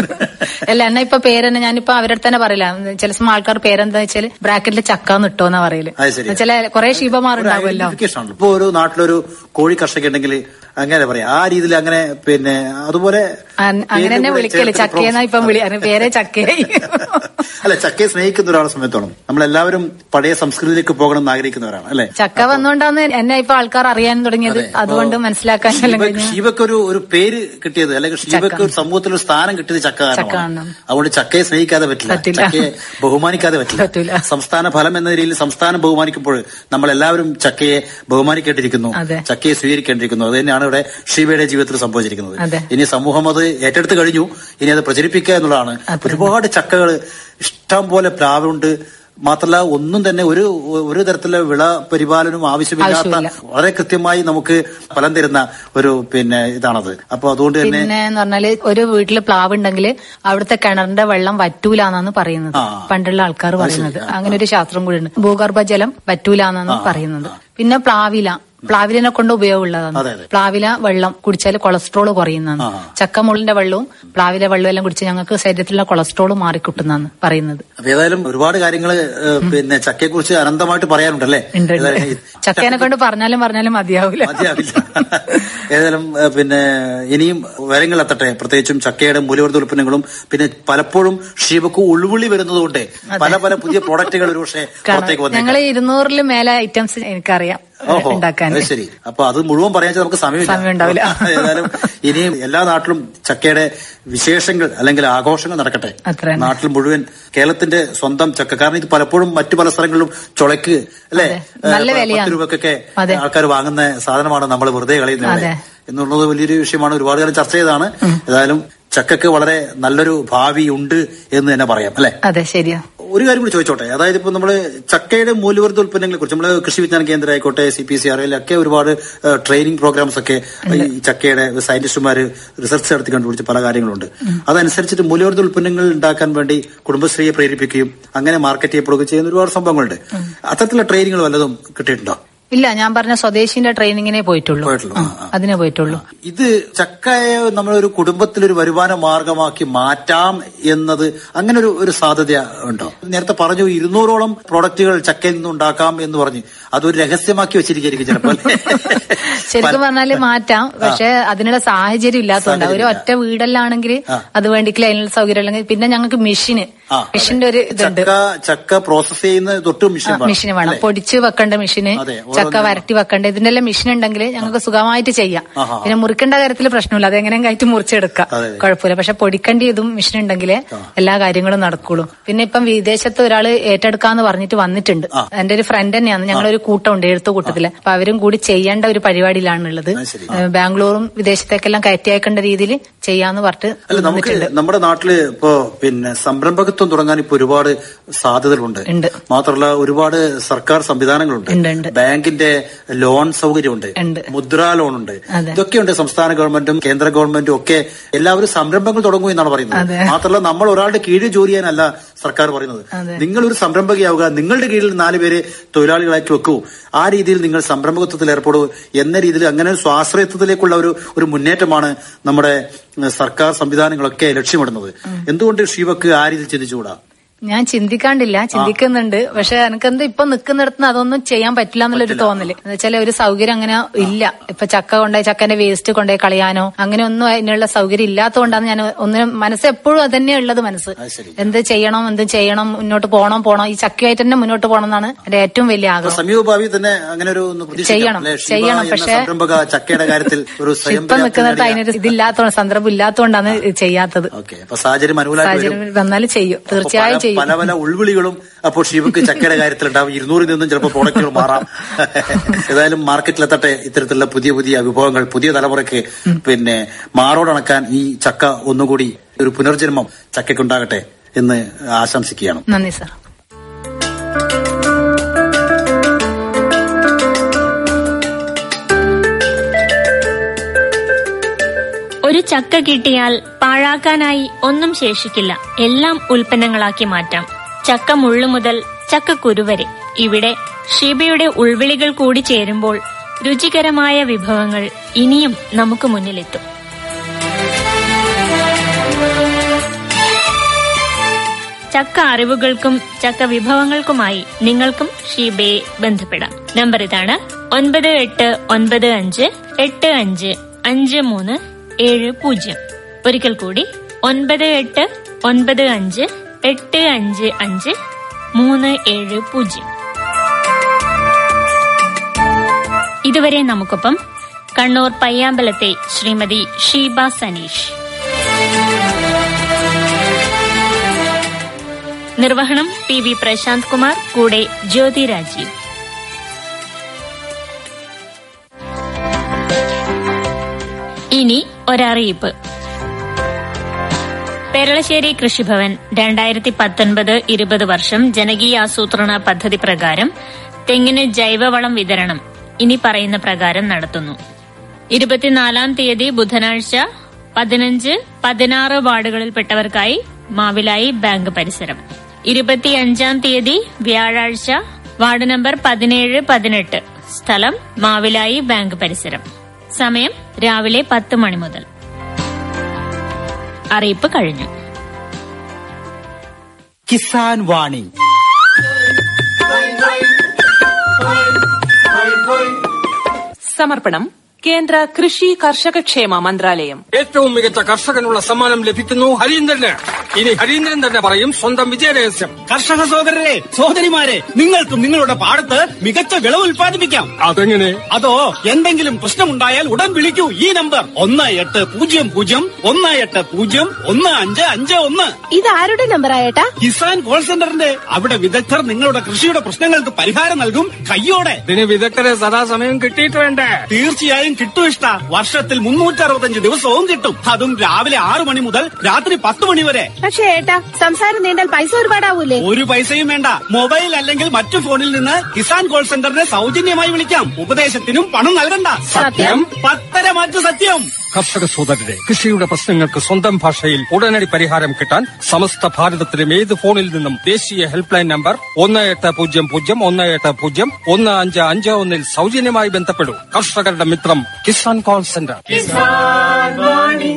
അല്ല എന്നാ ഇപ്പൊ പേരെന്നെ ഞാനിപ്പോ അവരുടെ തന്നെ പറയില്ല ചില സമയം ആൾക്കാർ പേരെന്താ വെച്ചാല് ബ്രാക്കറ്റിൽ ചക്കാന്ന് ഇട്ടോന്നാ പറയല് അത് ശരി. ചില കുറെ ഒരു ശിവമാറുണ്ടാവുമല്ലോ identification ആണല്ലോ. ഇപ്പൊ ഒരു നാട്ടിലൊരു കോഴി കർഷക ഉണ്ടെങ്കിൽ അങ്ങനെ പറയാം ആ രീതിയിൽ അങ്ങനെ പിന്നെ അതുപോലെ ആ, അങ്ങനെ തന്നെ പേരിന്റെ വിളിക്കല് ചേർത്ത് ചക്കയെന്നാ ഇപ്പം വിളി അതിന് പേരെ ചക്കയായി അല്ല ചക്കയെ സ്നേഹിക്കുന്ന ഒരാളെ സമയത്തോളം നമ്മളെല്ലാവരും പഴയ സംസ്കൃതിയിലേക്ക് പോകണം എന്ന് ആഗ്രഹിക്കുന്നവരാണ് അല്ലെ ചക്ക വന്നുകൊണ്ടാണ് എന്നെ ഇപ്പൊ ആൾക്കാർ അറിയാൻ തുടങ്ങിയത് അതുകൊണ്ട് മനസ്സിലാക്കാൻ എല്ലാം കഴിഞ്ഞു ഷീബക്ക് ഒരു ഒരു പേര് കിട്ടിയത് അല്ലെങ്കിൽ ഷീബക്ക് ഒരു സമൂഹത്തിൽ ഒരു സ്ഥാനം കിട്ടിയത് ചക്ക ചക്ക കാരണമാണ് കാരണം. അതുകൊണ്ട് ചക്കയെ സ്നേഹിക്കാതെ പറ്റില്ല പറ്റില്ല. ചക്കയെ ബഹുമാനിക്കാതെ പറ്റൂല. പറ്റില്ല സംസ്ഥാന ഫലം എന്ന രീതിയിൽ സംസ്ഥാനം ബഹുമാനിക്കുമ്പോൾ നമ്മൾ എല്ലാവരും ചക്കയെ ബഹുമാനിക്കേണ്ടിയിരിക്കുന്നു അതെ. ചക്കയെ സ്വീകരിക്കേണ്ടിയിരിക്കുന്നു അത് തന്നെയാണ് ഇവിടെ ഷീബയുടെ ജീവിതത്തിൽ സംഭവിച്ചിരിക്കുന്നത് അതെ. ഇനി സമൂഹം അത് ഏറ്റെടുത്ത് കഴിഞ്ഞു ഇനി അത് പ്രചരിപ്പിക്കുക എന്നുള്ളതാണ് അത്രേ. ഒരുപാട് ചക്കകൾ ഇഷ്ടം പോലെ പ്ലാവുണ്ട് മാത്രമല്ല ഒന്നും തന്നെ ഒരു ഒരു തരത്തിലുള്ള വിള പരിപാലനവും ആവശ്യമില്ലാത്ത ആവശ്യമില്ല. വളരെ കൃത്യമായി നമുക്ക് ഫലം തരുന്ന ഒരു പിന്നെ ഇതാണത് അപ്പൊ അതുകൊണ്ട് തന്നെ പിന്നെ എന്ന് പറഞ്ഞാല് ഒരു വീട്ടില് പ്ലാവ് ഉണ്ടെങ്കിൽ അവിടുത്തെ കിണറിന്റെ വെള്ളം വറ്റൂലെന്നാണ് പറയുന്നത് ആ. പണ്ടുള്ള ആൾക്കാർ അത് ശരി. പറയുന്നത് ആ, അങ്ങനെ ഒരു ശാസ്ത്രം കൂടി ഉണ്ട് ഭൂഗർഭജലം വറ്റൂലെന്നാണ് പറയുന്നത് പിന്നെ പ്ലാവില പ്ലാവിലിനെ കൊണ്ട് ഉപയോഗമുള്ളതാണ് അതെ, അതെ. പ്ലാവില വെള്ളം കുടിച്ചാൽ കൊളസ്ട്രോൾ കുറയുന്നതാണ് ആ. ചക്കമുള്ളിന്റെ വെള്ളവും പ്ലാവിലെ വെള്ളവും എല്ലാം കുടിച്ച് ഞങ്ങൾക്ക് ശരീരത്തിലുള്ള കൊളസ്ട്രോൾ മാറിക്കിട്ടുന്നതാണ് പറയുന്നത് അപ്പൊ ഏതായാലും ഒരുപാട് കാര്യങ്ങൾ പിന്നെ ചക്കയെ കുറിച്ച് അനന്തമായിട്ട് പറയാനുണ്ടല്ലേ ഉണ്ട് ഉണ്ട്. ഏതായാലും ഈ- ചക്കേനെ കൊണ്ട് പറഞ്ഞാലും പറഞ്ഞാലും മതിയാവില്ല മതിയാവില്ല ഏതായാലും ഏഹ്, പിന്നെ ഇനിയും വരങ്ങൾ എത്തട്ടെ പ്രത്യേകിച്ചും ചക്കയുടെ മൂല്യവർദ്ധ ഉൽപ്പന്നങ്ങളും പിന്നെ പലപ്പോഴും ഷീബക്ക് ഉൾവിളി വരുന്നതുകൊണ്ട് പല പല പുതിയ പ്രോഡക്റ്റുകൾ ഒരുപക്ഷെ പുറത്തേക്ക് ഞങ്ങൾ വന്നേക്കാം ഇരുന്നൂറിൽ മേലെ ഐറ്റംസ് എനിക്കറിയാം ഓഹോ ഉണ്ടാക്കാൻ അത് ശരി അപ്പൊ അത് മുഴുവൻ പറയാൻ വെച്ചാൽ നമുക്ക് സമയമില്ല സമയം ഉണ്ടാവില്ല. ഏതായാലും ഇനിയും എല്ലാ നാട്ടിലും ചക്കയുടെ വിശേഷങ്ങൾ അല്ലെങ്കിൽ ആഘോഷങ്ങൾ നടക്കട്ടെ അത്ര തന്നെ. നാട്ടിൽ മുഴുവൻ കേരളത്തിന്റെ സ്വന്തം ചക്ക കാരണം ഇത് പലപ്പോഴും മറ്റു പല സ്ഥലങ്ങളിലും ചൊളയ്ക്ക് അല്ലെ അതെ. നല്ല വിലയാണ്. പത്ത് രൂപക്കൊക്കെ അതെ. ആൾക്കാർ വാങ്ങുന്ന സാധനമാണ് നമ്മൾ വെറുതെ കളയുന്നത് അതെ. എന്നുള്ളത് വലിയൊരു വിഷയമാണ് ഒരുപാട് കാലം ചർച്ച ചെയ്തതാണ് ഏതായാലും ചക്കക്ക് വളരെ നല്ലൊരു ഭാവി ഉണ്ട് എന്ന് തന്നെ പറയാം അല്ലെ അതെ ശരിയാ ഒരു കാര്യം കൂടി ചോദിച്ചോട്ടെ അതായത് ഇപ്പൊ നമ്മള് ചക്കയുടെ മൂല്യവർദ്ധ ഉൽപ്പന്നങ്ങളെ കുറിച്ച് നമ്മള് കൃഷി വിജ്ഞാന കേന്ദ്രം ആയിക്കോട്ടെ സി പി സി ആർ ഒക്കെ ഒരുപാട് ട്രെയിനിങ് പ്രോഗ്രാംസ് ഒക്കെ ഈ ചക്കയുടെ സയന്റിസ്റ്റുമാര് റിസർച്ച് നടത്തി കണ്ടുപിടിച്ച പല കാര്യങ്ങളുണ്ട് അതനുസരിച്ചിട്ട് മൂല്യവർദ്ധ ഉൽപ്പന്നങ്ങൾ ഉണ്ടാക്കാൻ വേണ്ടി കുടുംബശ്രീയെ പ്രേരിപ്പിക്കുകയും അങ്ങനെ മാർക്കറ്റ് ചെയ്യപ്പെടുകയും ചെയ്യുന്ന ഒരുപാട് സംഭവങ്ങളുണ്ട് അത്തരത്തിലുള്ള ട്രെയിനിങ്ങൾ വല്ലതും കിട്ടിയിട്ടുണ്ടോ ഇല്ല ഞാൻ പറഞ്ഞ സ്വദേശിന്റെ ട്രെയിനിങ്ങിനെ പോയിട്ടുള്ളൂ പോയിട്ടുള്ളൂ. ആ, ആ, ആ. അതിനെ പോയിട്ടുള്ളൂ ഇത് ചക്കയെ നമ്മളൊരു കുടുംബത്തിലൊരു വരുമാന മാർഗമാക്കി മാറ്റാം എന്നത് അങ്ങനെ ഒരു ഒരു സാധ്യത ഉണ്ടോ നേരത്തെ പറഞ്ഞു ഇരുന്നൂറോളം പ്രോഡക്റ്റുകൾ ചക്കയിൽ നിന്ന് ഉണ്ടാക്കാം എന്ന് പറഞ്ഞു അതൊരു രഹസ്യമാക്കി വെച്ചിരിക്കും ചിലപ്പോൾ ശരിക്കും പറഞ്ഞാല് മാറ്റാം പക്ഷെ അതിനുള്ള സാഹചര്യം ഇല്ലാത്തതുകൊണ്ട് ഒരു ഒറ്റ വീടെല്ലാണെങ്കിൽ ആ. അത് വേണ്ടിക്കില്ല അതിനുള്ള സൗകര്യം അല്ലെങ്കിൽ പിന്നെ ഞങ്ങൾക്ക് മെഷീന് ആ, മെഷീന്റെ ഒരു ഇതുണ്ട് ചക്ക ചക്ക പ്രോസസ് ചെയ്യുന്ന തൊട്ട് മെഷീൻ മെഷീന് വേണം പൊടിച്ച് വെക്കേണ്ട മെഷീന് അതെ, ചക്ക ചക്ക വരട്ടി വെക്കണ്ട ഇതിന്റെ എല്ലാം മെഷീൻ ഉണ്ടെങ്കിൽ ഞങ്ങൾക്ക് സുഖമായിട്ട് ചെയ്യാം ആഹാ. പിന്നെ മുറിക്കേണ്ട കാര്യത്തിൽ പ്രശ്നമില്ല അത് എങ്ങനെയും കയറ്റി മുറിച്ചെടുക്കാം അതെ. കുഴപ്പമില്ല പക്ഷെ പൊടിക്കേണ്ട ഇതും മെഷീൻ ഉണ്ടെങ്കിൽ എല്ലാ കാര്യങ്ങളും നടക്കുള്ളൂ പിന്നെ ഇപ്പം വിദേശത്ത് ഒരാൾ ഏറ്റെടുക്കാന്ന് പറഞ്ഞിട്ട് വന്നിട്ടുണ്ട് എന്റെ ഒരു ഫ്രണ്ട് തന്നെയാണ് ഞങ്ങളൊരു കൂട്ടമുണ്ട് എഴുത്തു കൂട്ടത്തില് അപ്പൊ അവരും കൂടി ചെയ്യേണ്ട ഒരു പരിപാടിയിലാണ് ഉള്ളത് ഏഹ് ബാംഗ്ലൂറും വിദേശത്തേക്കെല്ലാം കയറ്റി അയക്കേണ്ട രീതിയിൽ ചെയ്യാന്ന് പറഞ്ഞിട്ട് അല്ല നമുക്ക് വന്നിട്ടുണ്ട് നമ്മുടെ നാട്ടില് ഇപ്പോ പിന്നെ സംരംഭകത്വം തുടങ്ങാൻ ഇപ്പൊ ഒരുപാട് സാധ്യതകളുണ്ട് ഉണ്ട്. മാത്രമല്ല ഒരുപാട് സർക്കാർ സംവിധാനങ്ങളുണ്ട് ഉണ്ട്, ഉണ്ട്. ബാങ്കിന്റെ ലോൺ സൗകര്യമുണ്ട് ഉണ്ട്. മുദ്രാ ലോൺ ഉണ്ട് അതെ. ഇതൊക്കെയുണ്ട് സംസ്ഥാന ഗവൺമെന്റും കേന്ദ്ര ഗവൺമെന്റും ഒക്കെ എല്ലാവരും സംരംഭങ്ങൾ തുടങ്ങും എന്നാണ് പറയുന്നത് അതെ. മാത്രമല്ല നമ്മൾ ഒരാളുടെ കീഴിൽ ജോലി ചെയ്യാനല്ല സർക്കാർ പറയുന്നത് അതെ. നിങ്ങൾ ഒരു സംരംഭകയാവുക നിങ്ങളുടെ കീഴിൽ നാല് പേര് തൊഴിലാളികളാക്കി വെക്കൂ ആ രീതിയിൽ നിങ്ങൾ സംരംഭകത്വത്തിൽ ഏർപ്പെടൂ എന്ന രീതിയിൽ അങ്ങനെ ഒരു സ്വാശ്രയത്വത്തിലേക്കുള്ള ഒരു ഒരു മുന്നേറ്റമാണ് നമ്മുടെ ഉം, സർക്കാർ സംവിധാനങ്ങളൊക്കെ ലക്ഷ്യമിടുന്നത് എന്തുകൊണ്ട് ഷീവക്ക് ആ രീതിയിൽ ചിന്തിച്ചുകൂടാ ഞാൻ ചിന്തിക്കാണ്ടില്ല ചിന്തിക്കുന്നുണ്ട് പക്ഷെ എനിക്കെന്ത് ഇപ്പൊ നിൽക്കുന്നിടത്തുനിന്ന് അതൊന്നും ചെയ്യാൻ പറ്റില്ല എന്നുള്ളൊരു തോന്നല് എന്ന് വെച്ചാൽ ഒരു സൗകര്യം അങ്ങനെ ഇല്ല ഇപ്പൊ ചക്ക കൊണ്ടുപോയി ചക്കന്റെ വേസ്റ്റ് കൊണ്ടുപോയി കളയാനോ അങ്ങനെ ഒന്നും അതിനുള്ള സൗകര്യം ഇല്ലാത്തതുകൊണ്ടാണ് ഞാൻ ഒന്നിനും മനസ്സ് എപ്പോഴും അതന്നെ ഉള്ളത് മനസ്സ് എന്ത് ചെയ്യണം എന്ത് ചെയ്യണം മുന്നോട്ട് പോകണം പോകണം ഈ ചക്കയായിട്ട് തന്നെ മുന്നോട്ട് പോകണം എന്നാണ് എന്റെ ഏറ്റവും വലിയ അപ്പൊ ആഗ്രഹം സമീപ ഭാവി തന്നെ അങ്ങനെ ഒരു ഒന്ന് പ്രതീക്ഷിക്കാം, ചെയ്യണം, അല്ലേ? ഷീബ ചെയ്യണം. എന്ന പക്ഷേ- സംരംഭക ചക്കയുടെ കാര്യത്തിൽ ഒരു സ്വയം ഇപ്പൊ നിൽക്കുന്നിടത്ത് അതിനൊരു ഇതില്ലാത്തതുകൊണ്ട് സന്ദർഭം ഇല്ലാത്തതുകൊണ്ടാണ് ചെയ്യാത്തത് ഓക്കെ അപ്പൊ സാഹചര്യം അനുകൂലമായിട്ട് വരും സാഹചര്യം വന്നാലും ചെയ്യും അപ്പൊ തീർച്ചയായും പല- ചെയ്യും പല പല ഉൾവിളികളും അപ്പോൾ ഷീബക്ക് ചക്കയുടെ കാര്യത്തിൽ ഉണ്ടാവും ഇരുന്നൂറിൽ നിന്നും ചിലപ്പോൾ പ്രോഡക്റ്റുകൾ മാറാം ഏതായാലും മാർക്കറ്റിലെത്തട്ടെ ഇത്തരത്തിലുള്ള പുതിയ പുതിയ വിഭവങ്ങൾ പുതിയ തലമുറയ്ക്ക് പിന്നെ മാറോടണക്കാൻ ഈ ചക്ക ഒന്നുകൂടി ഒരു പുനർജന്മം ചക്കയ്ക്കുണ്ടാകട്ടെ എന്ന് ആശംസിക്കുകയാണ് നന്ദി സാർ ഒരു ചക്ക കിട്ടിയാൽ പാഴാക്കാനായി ഒന്നും ശേഷിക്കില്ല എല്ലാം ഉൽപ്പന്നങ്ങളാക്കി മാറ്റാം ചക്ക മുള്ളു മുതൽ ചക്കക്കുരു വരെ ഇവിടെ ഷീബയുടെ ഉൾവിളികൾ കൂടി ചേരുമ്പോൾ രുചികരമായ വിഭവങ്ങൾ ഇനിയും നമുക്ക് മുന്നിലെത്തും ചക്ക അറിവുകൾക്കും ചക്ക വിഭവങ്ങൾക്കുമായി നിങ്ങൾക്കും ഷീബയെ ബന്ധപ്പെടാം നമ്പർ ഇതാണ് ഒൻപത് എട്ട് ഒൻപത് അഞ്ച് എട്ട് അഞ്ച് അഞ്ച് മൂന്ന് ഏഴ് പൂജ്യം ഒരിക്കൽ കൂടി ഒൻപത് എട്ട് ഒൻപത് അഞ്ച് എട്ട് അഞ്ച് അഞ്ച് മൂന്ന് ഏഴ് പൂജ്യം ഇതുവരെ നമുക്കൊപ്പം കണ്ണൂർ പയ്യാമ്പലത്തെ ശ്രീമതി ഷീബ സനീഷ് നിർവഹണം പി വി പ്രശാന്ത് കുമാർ കൂടെ ജ്യോതി രാജീവ് ഇനി ഒരറിയിപ്പ് പെരളശ്ശേരി കൃഷിഭവൻ രണ്ടായിരത്തി പത്തൊൻപത് ഇരുപത് വർഷം ജനകീയ ആസൂത്രണ പദ്ധതി പ്രകാരം തെങ്ങിന് ജൈവവളം വിതരണം ഇനി പറയുന്ന പ്രകാരം നടത്തുന്നു ഇരുപത്തിനാലാം തീയതി ബുധനാഴ്ച പതിനഞ്ച് പതിനാറ് വാർഡുകളിൽപ്പെട്ടവർക്കായി മാവിലായി ബാങ്ക് പരിസരം ഇരുപത്തിയഞ്ചാം തീയതി വ്യാഴാഴ്ച വാർഡ് നമ്പർ പതിനേഴ് പതിനെട്ട് സ്ഥലം മാവിലായി ബാങ്ക് പരിസരം സമയം രാവിലെ പത്ത് മണി മുതൽ അറിയിപ്പ് കഴിഞ്ഞു കിസാൻ വാണി സമർപ്പണം കേന്ദ്ര കൃഷി കർഷക ക്ഷേമ മന്ത്രാലയം ഏറ്റവും മികച്ച കർഷകനുള്ള സമ്മാനം ലഭിക്കുന്നു ഹരീന്ദ്രന് ഇനി ഹരീന്ദ്രൻ തന്നെ പറയും സ്വന്തം വിജയരഹസ്യം കർഷക സഹോദരരെ സഹോദരിമാരെ നിങ്ങൾക്കും നിങ്ങളുടെ പാടത്ത് മികച്ച വിളവ് ഉൽപ്പാദിപ്പിക്കാം അതെങ്ങനെ അതോ എന്തെങ്കിലും പ്രശ്നമുണ്ടായാൽ ഉടൻ വിളിക്കൂ ഈ നമ്പർ ഒന്ന് എട്ട് പൂജ്യം പൂജ്യം ഒന്ന് എട്ട് പൂജ്യം ഒന്ന് അഞ്ച് അഞ്ച് ഒന്ന് ഇത് ആരുടെ നമ്പറാ ഏട്ടാ കിസാൻ കോൾ സെന്ററിന്റെ അവിടെ വിദഗ്ധർ നിങ്ങളുടെ കൃഷിയുടെ പ്രശ്നങ്ങൾക്ക് പരിഹാരം നൽകും കയ്യോടെ ഇതിന് വിദഗ്ധരെ സദാസമയം കിട്ടിയിട്ട് വേണ്ടേ തീർച്ചയായും കിട്ടും ഇഷ്ട വർഷത്തിൽ മുന്നൂറ്റി അറുപത്തഞ്ച് ദിവസവും കിട്ടും അതും രാവിലെ ആറു മണി മുതൽ രാത്രി പത്ത് മണി വരെ പക്ഷേ ഏട്ടാ സംസാരം നീണ്ടാൽ പൈസ ഒരുപാടാവൂലേ ഒരു പൈസയും വേണ്ട മൊബൈൽ അല്ലെങ്കിൽ മറ്റു ഫോണിൽ നിന്ന് കിസാൻ കോൾ സെന്ററിനെ സൗജന്യമായി വിളിക്കാം ഉപദേശത്തിനും പണം നൽകണ്ട സത്യം? പത്തര മാറ്റു സത്യം കർഷക സോദരരെ കൃഷിയുടെ പ്രശ്നങ്ങൾക്ക് സ്വന്തം ഭാഷയിൽ ഉടനടി പരിഹാരം കിട്ടാൻ സമസ്ത ഭാരതത്തിലും ഏത് ഫോണിൽ നിന്നും ദേശീയ ഹെൽപ്പ് ലൈൻ നമ്പർ ഒന്ന് എട്ട് പൂജ്യം പൂജ്യം ഒന്ന് എട്ട് പൂജ്യം ഒന്ന് അഞ്ച് അഞ്ച് ഒന്നിൽ സൗജന്യമായി ബന്ധപ്പെടൂ കർഷകരുടെ മിത്രം കിസാൻ കോൾ സെന്റർ കിസാൻ വാണി